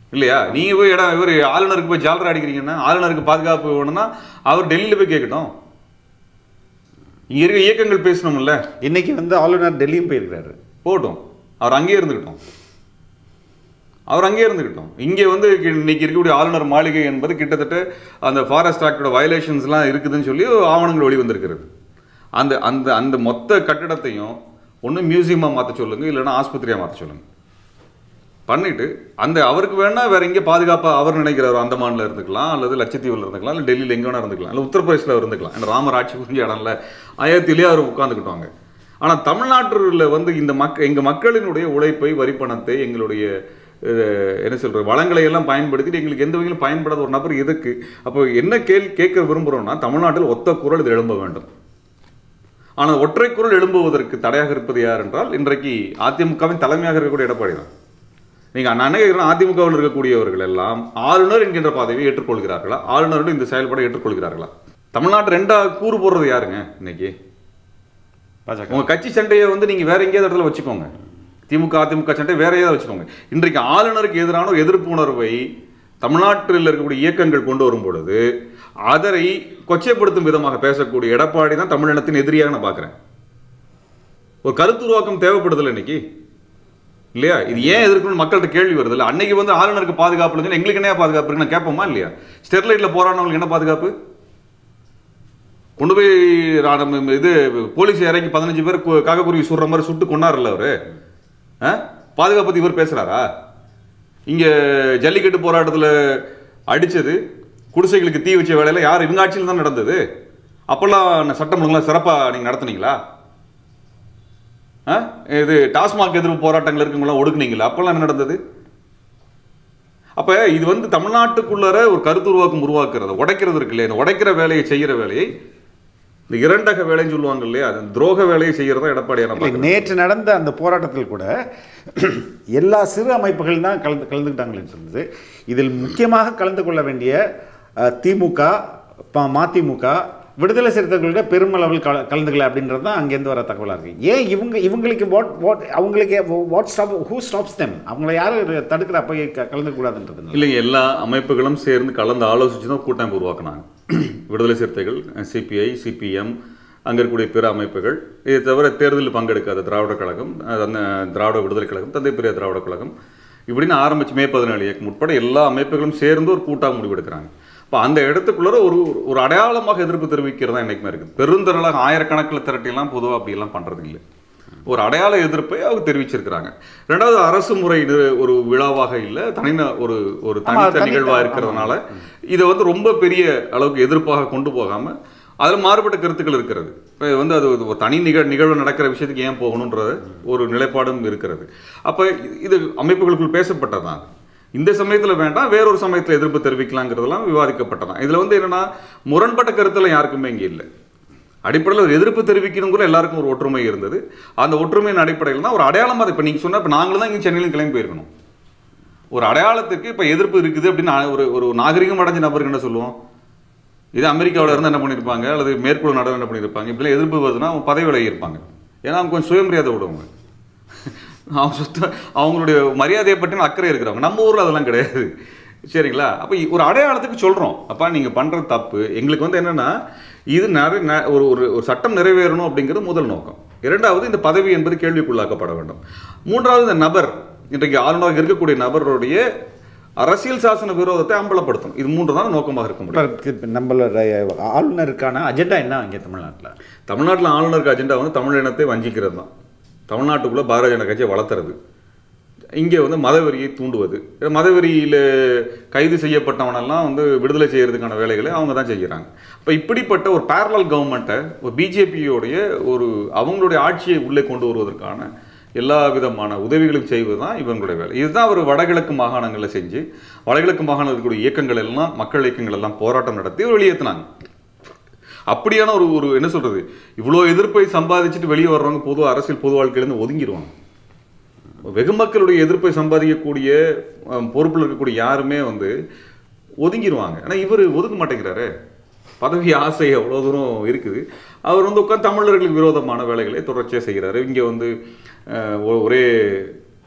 இல்லையா நீங்க போய் இடம் இவர் ஆளுநருக்கு போய் ஜாலரா அடிக்கிறீங்கன்னா ஆளுநருக்கு பாதுகாப்பு வேணும்னா அவர் டெல்லியில போய் கேட்கட்டும் இங்க இருக்க இயக்கங்கள் பேசணும்ல இன்னைக்கு வந்து ஆளுநர் டெல்லியும் போயிருக்கிறாரு போகட்டும் அவர் அங்கேயே இருந்துக்கிட்டோம் அவர் அங்கேயே இருந்துக்கிட்டோம் இங்கே வந்து கி- இன்னைக்கு இருக்கக்கூடிய ஆளுநர் மாளிகை என்பது கிட்டத்தட்ட அந்த ஃபாரஸ்ட் ஆக்டோட வயலேஷன்ஸ்லாம் இருக்குதுன்னு சொல்லி ஆவணங்கள் வெளிவந்திருக்கிறது அந்த அந்த அந்த மொத்த கட்டிடத்தையும் ஒன்று மியூசியமாக மாற்ற சொல்லுங்க இல்லைன்னா ஆஸ்பத்திரியாக மாற்ற சொல்லுங்க பண்ணிட்டு அந்த அவருக்கு வேணா வேற எங்கே பாதுகாப்பா அவர் நினைக்கிறாரோ அந்தமான்ல இருந்துக்கலாம் அல்லது லட்சத்தீவுல இருந்துக்கலாம் இல்லை டெல்லியில் எங்கே வேணா இருந்துக்கலாம் இல்லை உத்தரப்பிரதேசில் இருந்துக்கலாம் ஏன்னா ராமர் ஆட்சி புரிஞ்ச இடம்ல அயோத்தியிலேயே அவர் உட்காந்துக்கிட்டாங்க ஆனால் தமிழ்நாட்டில் வந்து இந்த மக்க எங்கள் மக்களினுடைய உழைப்பை வரிப்பணத்தை எங்களுடைய அஹ், என்ன சொல்ற வளங்களை எல்லாம் பயன்படுத்தி எங்களுக்கு எந்த வகையிலும் பயன்படாத ஒரு நபர் எதுக்கு அப்போ என்ன கேள் கேட்க விரும்புகிறோம்னா தமிழ்நாட்டில் ஒத்த குரல் இது எழும்ப வேண்டும் ஆனால் ஒற்றை குரல் எழும்புவதற்கு தடையாக இருப்பது யார் என்றால் இன்றைக்கு அதிமுகவின் தலைமையாக இருக்கக்கூடிய எடப்பாடி தான் நீங்க நான் என்ன கேட்கிறேன் அதிமுகவில் இருக்கக்கூடியவர்கள் எல்லாம் ஆளுநர் என்கின்ற பதவியை ஏற்றுக்கொள்கிறார்களா ஆளுநரோடு இந்த செயல்பாடை ஏற்றுக்கொள்கிறார்களா தமிழ்நாட்டு ரெண்டா கூறு போடுறது யாருங்க இன்னைக்கு பாஜக உங்க கட்சி சண்டையை வந்து நீங்க வேற எங்கேயாவது இடத்துல வச்சுக்கோங்க திமுக அதிமுக சண்டை வேற ஏதாவது வச்சுக்கோங்க இன்றைக்கு ஆளுநருக்கு எதிரான ஒரு எதிர்ப்பு உணர்வை தமிழ்நாட்டில் இருக்கக்கூடிய இயக்கங்கள் கொண்டு வரும் பொழுது அதனை கொச்சைப்படுத்தும் விதமாக பேசக்கூடிய எடப்பாடி தான் தமிழினத்தின் எதிரியாக நான் பார்க்கிறேன் ஒரு கருத்துருவாக்கம் தேவைப்படுதில்ல இன்னைக்கு இல்லையா இது ஏன் எதிர்க்கணும் மக்கள்கிட்ட கேள்வி வருது இல்லை அன்னைக்கு வந்து ஆளுநருக்கு பாதுகாப்பு இல்லைன்னு எங்களுக்கு என்ன பாதுகாப்பு இருக்குன்னு கேட்போமா இல்லையா ஸ்டெர்லைட்ல போராடினவங்களுக்கு என்ன பாதுகாப்பு கொண்டு போய் ரா- நம்ம இது போலீஸ் இறங்கி பதினஞ்சு பேர் கு- காக்கக்குருவி சுடுற மாதிரி சுட்டு கொண்டாருல்ல அவரு ஆ? பாதுகாப்பு பத்தி இவர் பேசுறாரா இங்க ஜல்லிக்கட்டு போராட்டத்துல அடிச்சது குடிசைகளுக்கு தீ வச்ச வேலையில யார் இவங்க ஆட்சியில் தான் நடந்தது அப்பெல்லாம் சட்டம் ஒழுங்கெல்லாம் சிறப்பா நீங்க நடத்துனீங்களா ஆ? இது டாஸ்மாக் எதிர்ப்பு போராட்டங்கள் இருக்குங்களா ஒடுக்குனீங்களா அப்பெல்லாம் என்ன நடந்தது அப்ப இது வந்து தமிழ்நாட்டுக்குள்ளர ஒரு கருத்து உருவாக்கம் உருவாக்குறது உடைக்கிறது இருக்கு இல்லையா இந்த உடைக்கிற வேலையை செய்யற வேலையை இந்த இரண்டக வேலைன்னு சொல்லுவாங்க இல்லையா அது துரோக வேலையை செய்யறதா எடப்பாடியான இல்லை, நேற்று நடந்த அந்த போராட்டத்தில் கூட எல்லா சிறு அமைப்புகள் தான் கலந்து கலந்துக்கிட்டாங்களேன்னு சொல்லுது இதில் முக்கியமாக கலந்து கொள்ள வேண்டிய அஹ், திமுக ப- மதிமுக விடுதலை சிறுத்தைகளோட பெருமளவில் கல கலந்துக்கல அப்படின்றது தான் அங்கேருந்து வர தகவலாக இருக்கு ஏன் இவங்க இவங்களுக்கு வாட் வாட் அவங்களுக்கு what stop who stops them அவங்கள யாரும் தடுக்கிற போய் க- கலந்துக்கூடாதுன்றது இல்லைங்க எல்லா அமைப்புகளும் சேர்ந்து கலந்து ஆலோசிச்சு தான் கூட்டமைப்பு உருவாக்குனாங்க விடுதலை சிறுத்தைகள் சிபிஐ சிபிஎம் அங்கே இருக்கக்கூடிய பிற அமைப்புகள் இதை தவிர தேர்தலில் பங்கெடுக்காத திராவிட கழகம் அது அந்த திராவிட விடுதலை கழகம் தந்தை பெரிய திராவிட கழகம் இப்படின்னு ஆரம்பிச்சு மே பதினேழு இயக்கம் உட்பட எல்லா அமைப்புகளும் சேர்ந்து ஒரு கூட்டாக முடிவெடுக்கிறாங்க இப்போ அந்த இடத்துக்குள்ள ஒரு ஒரு அடையாளமாக எதிர்ப்பு தெரிவிக்கிறதா என்னைக்குமே இருக்குது பெருந்திரளாக ஆயிரக்கணக்கில் திரட்டியெல்லாம் பொதுவாக அப்படியெல்லாம் பண்ணுறது இல்லை ஒரு அடையாள எதிர்ப்பை அவங்க தெரிவிச்சிருக்கிறாங்க ரெண்டாவது அரசு முறை இது ஒரு விழாவாக இல்லை தனின ஒரு ஒரு ஆமா, தனித்த தனி- நிகழ்வாக இருக்கிறதுனால இதை வந்து ரொம்ப பெரிய அளவுக்கு எதிர்ப்பாக கொண்டு போகாம அதில் மாறுபட்ட கருத்துக்கள் இருக்கிறது இப்போ வந்து அது ஒரு தனி நிகழ் நிகழ்வு நடக்கிற விஷயத்துக்கு ஏன் போகணுன்றது ஒரு நிலைப்பாடும் இருக்கிறது அப்போ இது அமைப்புகளுக்குள் பேசப்பட்டதான் இந்த சமயத்தில் வேண்டாம் வேறொரு சமயத்தில் எதிர்ப்பு தெரிவிக்கலாங்கிறதெல்லாம் விவாதிக்கப்பட்டதான் இதில் வந்து என்னன்னா முரண்பட்ட கருத்தெல்லாம் யாருக்குமே இங்கே இல்லை அடிப்படையில் ஒரு எதிர்ப்பு தெரிவிக்கணுங்கிற எல்லாருக்கும் ஒரு ஒற்றுமை இருந்தது அந்த ஒற்றுமையின் அடிப்படையில் தான் ஒரு அடையாளமாக இப்போ நீங்கள் சொன்ன இப்போ நாங்களும் தான் இங்கே சென்னையிலும் கிளம்பி போயிருக்கணும் ஒரு அடையாளத்துக்கு இப்போ எதிர்ப்பு இருக்குது அப்படின்னு நான் ஒரு ஒரு நாகரிகம் அடைஞ்ச நபருக்கு என்ன சொல்லுவோம் இது அமெரிக்காவில் இருந்து என்ன பண்ணியிருப்பாங்க அல்லது மேற்குள்ள நாடு என்ன பண்ணியிருப்பாங்க இப்படிலாம் எதிர்ப்பு வருதுன்னா அவங்க பதவி விலகி இருப்பாங்க ஏன்னா அவங்க கொஞ்சம் சுயமரியாதை விடுவாங்க அவங்க சுத்த அவங்களுடைய மரியாதையை பற்றின அக்கறை இருக்கிறவங்க நம்ம ஊரில் அதெல்லாம் கிடையாது சரிங்களா அப்போ ஒரு அடையாளத்துக்கு சொல்கிறோம் அப்பா நீங்கள் பண்ணுறது தப்பு எங்களுக்கு வந்து என்னென்னா இது நிறை ந- ஒரு ஒரு ஒரு சட்டம் நிறைவேறணும் அப்படிங்கிறது முதல் நோக்கம் இரண்டாவது இந்த பதவி என்பது கேள்விக்குள்ளாக்கப்பட வேண்டும் மூன்றாவது இந்த நபர் இன்றைக்கு ஆளுநராக இருக்கக்கூடிய நபருடைய அரசியல் சாசன விரோதத்தை அம்பலப்படுத்தணும் இது மூன்று தான் நோக்கமாக இருக்க முடியும் இப்போ நம்மளோட ஆளுநருக்கான அஜெண்டா என்ன இங்கே தமிழ்நாட்டில் தமிழ்நாட்டில் ஆளுநருக்கு அஜெண்டா வந்து தமிழ் இனத்தை வஞ்சிக்கிறது தான் தமிழ்நாட்டுக்குள்ளே பாரதிய ஜனதா கட்சியை வளர்த்துறது இங்கே வந்து மதவெறியை தூண்டுவது மதவெறியில் கைது செய்யப்பட்டவனெல்லாம் வந்து விடுதலை செய்யறதுக்கான வேலைகளை அவங்க தான் செய்கிறாங்க இப்போ இப்படிப்பட்ட ஒரு பேரலல் கவர்மெண்ட்டை ஒரு பிஜேபியோடைய ஒரு அவங்களுடைய ஆட்சியை உள்ளே கொண்டு வருவதற்கான எல்லா விதமான உதவிகளும் செய்வது தான் இவங்களுடைய வேலை இதுதான் ஒரு வடகிழக்கு மாகாணங்களில் செஞ்சு வடகிழக்கு மாகாணத்தில் இருக்கக்கூடிய இயக்கங்கள் எல்லாம் மக்கள் இயக்கங்கள் எல்லாம் போராட்டம் நடத்தி வெளியேற்றினாங்க அப்படியான ஒரு ஒரு என்ன சொல்றது இவ்வளோ எதிர்ப்பை சம்பாதிச்சுட்டு வெளியே வர்றவங்க பொது அரசியல் பொது வாழ்க்கையிலேருந்து ஒதுங்கிடுவாங்க வெகு மக்களுடைய எதிர்ப்பை சம்பாதிக்கக்கூடிய அஹ், பொறுப்புல இருக்கக்கூடிய யாருமே வந்து ஒதுங்கிடுவாங்க ஆனால் இவர் ஒதுக்க மாட்டேங்கிறாரு பதவி ஆசை அவ்வளோ தூரம் இருக்குது அவர் வந்து உட்காந்து தமிழர்களுக்கு விரோதமான வேலைகளை தொடர்ச்சியாக செய்கிறாரு இங்கே வந்து அஹ், ஒ- ஒரே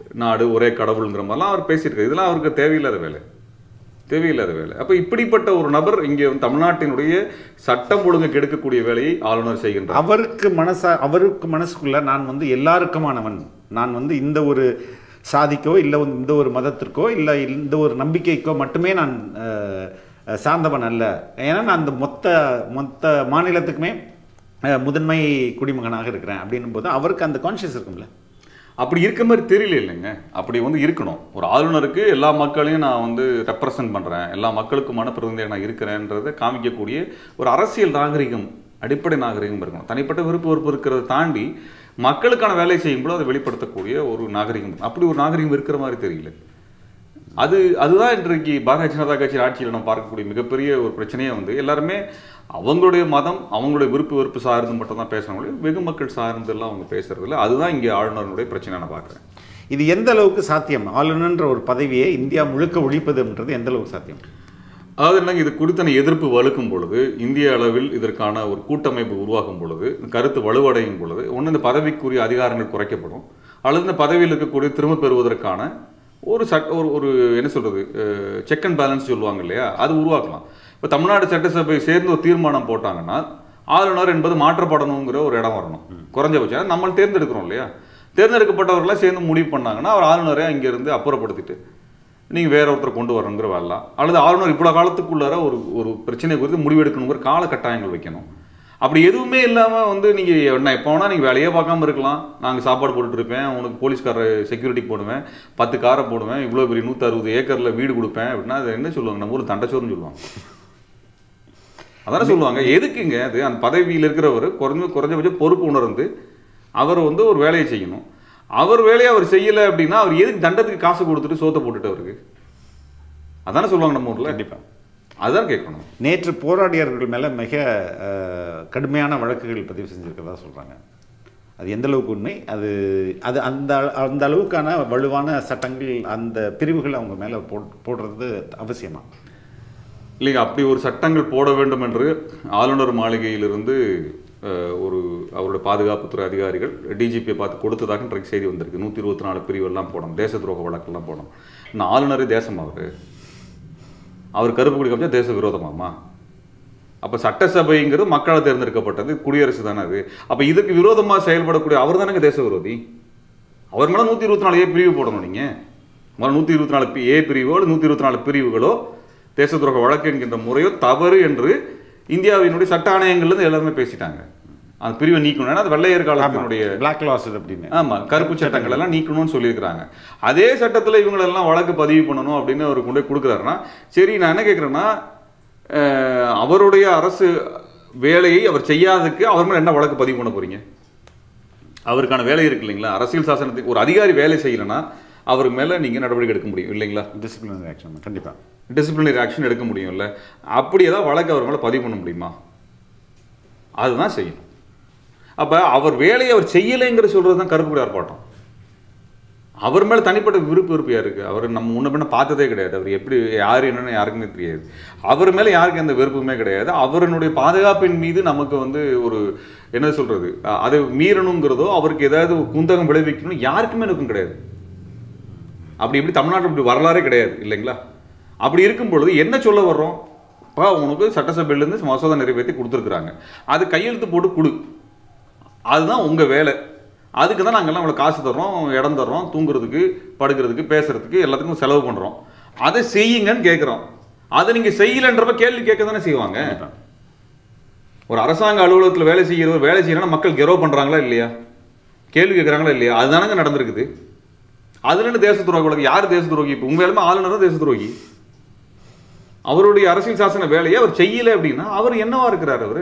நாடு ஒரே கடவுளுங்கிற மாதிரிலாம் அவர் பேசியிருக்காரு இதெல்லாம் அவருக்கு தேவையில்லாத வேலை தேவையில்லாத வேலை அப்போ இப்படிப்பட்ட ஒரு நபர் இங்கே வந்து தமிழ்நாட்டினுடைய சட்டம் ஒழுங்கு கெடுக்கக்கூடிய வேலையை ஆளுநர் செய்கின்றார் அவருக்கு மனசா அவருக்கு மனசுக்குள்ள நான் வந்து எல்லாருக்குமானவன் நான் வந்து இந்த ஒரு சாதிக்கோ இல்லை இந்த ஒரு மதத்திற்கோ இல்லை இந்த ஒரு நம்பிக்கைக்கோ மட்டுமே நான் அஹ், அஹ், சார்ந்தவன் அல்ல ஏன்னா நான் அந்த மொத்த மொத்த மாநிலத்துக்குமே அஹ், முதன்மை குடிமகனாக இருக்கிறேன் அப்படின்னும் போது அவருக்கு அந்த கான்ஷியஸ் இருக்கும்ல அப்படி இருக்க மாதிரி தெரியல இல்லைங்க அப்படி வந்து இருக்கணும் ஒரு ஆளுநருக்கு எல்லா மக்களையும் நான் வந்து ரெப்ரசன்ட் பண்ணுறேன் எல்லா மக்களுக்குமான பிரதிநிதியாக நான் இருக்கிறேன்றதை காமிக்கக்கூடிய ஒரு அரசியல் நாகரிகம் அடிப்படை நாகரிகம் இருக்கணும் தனிப்பட்ட விருப்ப வெறுப்பு இருக்கிறத தாண்டி மக்களுக்கான வேலை செய்யும்போது அதை வெளிப்படுத்தக்கூடிய ஒரு நாகரிகம் அப்படி ஒரு நாகரிகம் இருக்கிற மாதிரி தெரியல அது அதுதான் இன்றைக்கு பாரதிய ஜனதா கட்சி ஆட்சியில் நம்ம பார்க்கக்கூடிய மிகப்பெரிய ஒரு பிரச்சனையே வந்து எல்லாருமே அவங்களுடைய மதம் அவங்களுடைய விருப்பு வெறுப்பு சார்ந்து மட்டும் தான் பேசுறாங்க வெகு மக்கள் சார்ந்து எல்லாம் அவங்க பேசுறது இல்ல அதுதான் இங்கே ஆளுநருடைய பிரச்சனை நான் பார்க்குறேன் இது எந்த அளவுக்கு சாத்தியம் ஆளுநர்ன்ற ஒரு பதவியை இந்தியா முழுக்க ஒழிப்பதுன்றது எந்த அளவுக்கு சாத்தியம் அதாவது என்னங்க இது குறித்தான எதிர்ப்பு வலுக்கும் பொழுது இந்திய அளவில் இதற்கான ஒரு கூட்டமைப்பு உருவாகும் பொழுது இந்த கருத்து வலுவடையும் பொழுது ஒன்று இந்த பதவிக்குரிய அதிகாரங்கள் குறைக்கப்படும் அல்லது இந்த பதவியில் இருக்கக்கூடிய திரும்ப பெறுவதற்கான ஒரு சட் ஒரு ஒரு என்ன சொல்றது செக் அண்ட் பேலன்ஸ் சொல்லுவாங்க இல்லையா அது உருவாக்கலாம் இப்போ தமிழ்நாடு சட்டசபை சேர்ந்து ஒரு தீர்மானம் போட்டாங்கன்னா ஆளுநர் என்பது மாற்றப்படணுங்கிற ஒரு இடம் வரணும் குறைஞ்சபட்சம் நம்ம தேர்ந்தெடுக்கிறோம் இல்லையா தேர்ந்தெடுக்கப்பட்டவர்களாம் சேர்ந்து முடிவு பண்ணாங்கன்னா அவர் ஆளுநரை அங்கிருந்து அப்புறப்படுத்திட்டு நீங்கள் வேற ஒருத்தரை கொண்டு வரணுங்கிற வரலாம் அல்லது ஆளுநர் இவ்வளோ காலத்துக்குள்ளார ஒரு ஒரு பிரச்சனை குறித்து முடிவெடுக்கணுங்கிற கால கட்டாயங்கள் வைக்கணும் அப்படி எதுவுமே இல்லாமல் வந்து நீங்கள் என்ன எப்போ வேணால் நீங்கள் வேலையே பார்க்காம இருக்கலாம் நாங்கள் சாப்பாடு போட்டுட்டு இருப்பேன் உனக்கு போலீஸ்கார செக்யூரிட்டி போடுவேன் பத்து காரை போடுவேன் இவ்வளோ பெரிய நூற்றி அறுபது ஏக்கரில் வீடு கொடுப்பேன் அப்படின்னா அது என்ன சொல்லுவாங்க நம்ம ஊர் தண்டச்சோறுன்னு சொல்லுவாங்க அதானே சொல்லுவாங்க எதுக்குங்க அது அந்த பதவியில் இருக்கிறவர் குறைஞ்ச குறைஞ்சபட்சம் பொறுப்பு உணர்ந்து அவர் வந்து ஒரு வேலையை செய்யணும் அவர் வேலையை அவர் செய்யலை அப்படின்னா அவர் எதுக்கு தண்டத்துக்கு காசு கொடுத்துட்டு சோத்தை போட்டுட்டு அவருக்கு அதானே சொல்லுவாங்க நம்ம ஊரில் கண்டிப்பா அதான் கேட்கணும் நேற்று போராடியவர்கள் மேலே மிக அஹ், கடுமையான வழக்குகள் பதிவு செஞ்சிருக்கிறதா சொல்கிறாங்க அது எந்த அளவுக்கு உண்மை அது அது அந்த அந்த அளவுக்கான வலுவான சட்டங்கள் அந்த பிரிவுகள் அவங்க மேலே போடுறது அவசியமா இல்லைங்க அப்படி ஒரு சட்டங்கள் போட வேண்டும் என்று ஆளுநர் மாளிகையிலிருந்து அஹ், ஒரு அவருடைய பாதுகாப்புத்துறை அதிகாரிகள் டிஜிபியை பார்த்து கொடுத்ததாக இன்றைக்கு செய்தி வந்திருக்கு நூற்றி இருபத்தி நாலு பிரிவெல்லாம் போடணும் தேச துரோக வழக்கெல்லாம் போடணும் இன்னும் ஆளுநரே தேசம் அவர் அவர் கருப்பு கொடி காமிச்சா தேச விரோதமாமா அப்போ சட்டசபைங்கிறது மக்களால் தேர்ந்தெடுக்கப்பட்டது குடியரசு தானே அது அப்போ இதுக்கு விரோதமாக செயல்படக்கூடிய அவர் தானேங்க தேச விரோதி அவர் மேலே நூற்றி இருபத்தி நாலு ஏ பிரிவு போடணும் நீங்கள் முதல்ல நூற்றி இருபத்தி நாலு பி- ஏ பிரிவோ அல்லது நூற்றி இருபத்தி நாலு பிரிவுகளோ தேச துரோக வழக்கு என்கின்ற முறையோ தவறு என்று இந்தியாவினுடைய சட்ட ஆணையங்கள்லேருந்து எல்லாருமே பேசிட்டாங்க அந்த பிரிவை நீக்கணும் ஏன்னா அது வெள்ளையர் காலத்தினுடைய பிளாக் லாஸ் அப்படின்னு ஆமா கருப்பு சட்டங்கள் எல்லாம் நீக்கணும்னு சொல்லியிருக்கிறாங்க அதே சட்டத்துல இவங்களெல்லாம் வழக்கு பதிவு பண்ணணும் அப்படின்னு அவர் கொண்டு போய் கொடுக்குறாருன்னா சரி நான் என்ன கேட்குறேன்னா அவருடைய அரசு வேலையை அவர் செய்யாததுக்கு அவர் மேல என்ன வழக்கு பதிவு பண்ண போறீங்க அவருக்கான வேலை இருக்கு இல்லைங்களா அரசியல் சாசனத்துக்கு ஒரு அதிகாரி வேலை செய்யலைன்னா அவர் மேல நீங்க நடவடிக்கை எடுக்க முடியும் இல்லைங்களா டிசிப்ளினரி ஆக்ஷன் கண்டிப்பா டிசிப்ளினரி ஆக்ஷன் எடுக்க முடியும்ல அப்படி ஏதாவது வழக்கு அவர் மேலே பதிவு பண்ண முடியுமா அதுதான் செய்யணும் அப்போ அவர் வேலையை அவர் செய்யலைங்கிற சொல்கிறது தான் கருப்பு ஆர்ப்பாட்டம் அவர் மேலே தனிப்பட்ட விருப்பு விருப்பு யாருக்கு அவர் நம்ம முன்ன பின்ன பார்த்ததே கிடையாது அவர் எப்படி யார் என்னன்னு யாருக்குமே தெரியாது அவர் மேலே யாருக்கு எந்த வெறுப்புமே கிடையாது அவருடைய பாதுகாப்பின் மீது நமக்கு வந்து ஒரு என்ன சொல்கிறது அதை மீறணுங்கிறதோ அவருக்கு ஏதாவது குந்தகம் விளைவிக்கணும் யாருக்குமே எனக்கும் கிடையாது அப்படி இப்படி தமிழ்நாட்டில் இப்படி வரலாறே கிடையாது இல்லைங்களா அப்படி இருக்கும் பொழுது என்ன சொல்ல வர்றோம் பா உனக்கு சட்டசபையிலேருந்து மசோதா நிறைவேற்றி கொடுத்துருக்குறாங்க அது கையெழுத்து போட்டு கொடு அதுதான் உங்கள் வேலை அதுக்கு தான் நாங்கள்லாம் இவ்வளோ காசு தர்றோம் இடம் தர்றோம் தூங்குறதுக்கு படுக்கிறதுக்கு பேசுறதுக்கு எல்லாத்துக்கும் செலவு பண்ணுறோம் அதை செய்யுங்கன்னு கேட்குறோம் அதை நீங்கள் செய்யலைன்றப்ப கேள்வி கேட்க தானே செய்வாங்க ஒரு அரசாங்க அலுவலகத்தில் வேலை செய்கிறவர் வேலை செய்யணும்னா மக்கள் கெரோ பண்ணுறாங்களா இல்லையா கேள்வி கேட்குறாங்களா இல்லையா அதுதானங்க நடந்திருக்குது அதுல என்ன தேச துரோகி வழக்கு யார் தேச துரோகி இப்போ உங்க எல்லாமே ஆளுநர் தான் தேச துரோகி அவருடைய அரசியல் சாசன வேலையை அவர் செய்யல அப்படின்னா அவர் என்னவா இருக்கிறார் அவரு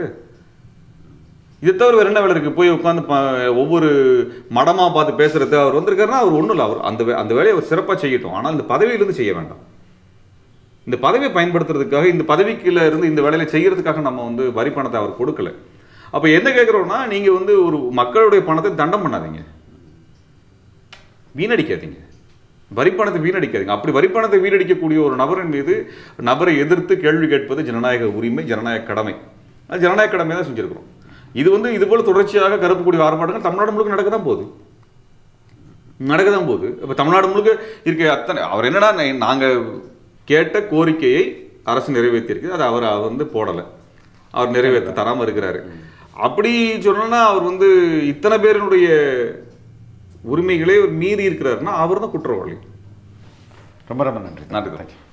இதை தவிர வேற என்ன வேலை இருக்கு போய் உட்காந்து ஒவ்வொரு மடமா பார்த்து பேசுறது அவர் வந்திருக்காருன்னா அவர் ஒன்றும் இல்லை அவர் அந்த வே- அந்த வேலையை அவர் சிறப்பாக செய்யட்டும் ஆனால் இந்த பதவியிலிருந்து செய்ய வேண்டாம் இந்த பதவியை பயன்படுத்துறதுக்காக இந்த பதவிக்குள்ள இருந்து இந்த வேலையில செய்யறதுக்காக நம்ம வந்து வரி பணத்தை அவர் கொடுக்கல அப்ப என்ன கேட்குறோம்னா நீங்க வந்து ஒரு மக்களுடைய பணத்தை தண்டம் பண்ணாதீங்க வீணடிக்காதீங்க வரிப்பணத்தை வீணடிக்காதீங்க அப்படி வரிப்பணத்தை வீணடிக்கக்கூடிய ஒரு நபரின் மீது நபரை எதிர்த்து கேள்வி கேட்பது ஜனநாயக உரிமை ஜனநாயக கடமை அது ஜனநாயக கடமை தான் செஞ்சிருக்கிறோம் இது வந்து இது போல தொடர்ச்சியாக கருப்பு கொடி ஆர்ப்பாட்டங்கள் தமிழ்நாடு முழுக்க நடக்க தான் போகுது நடக்க தான் போகுது இப்போ தமிழ்நாடு முழுக்க இருக்க அத்தனை அவர் என்னடா நா- நாங்க கேட்ட கோரிக்கையை அரசு நிறைவேற்றியிருக்கு அது அவர் வந்து போடலை அவர் நிறைவேற்ற தராம இருக்கிறாரு அப்படி சொல்லணும்னா அவர் வந்து இத்தனை பேரினுடைய உரிமைகளை அவர் மீறி இருக்கிறாருன்னா அவர் தான் குற்றவாளி ரொம்ப ரொம்ப நன்றி நன்றி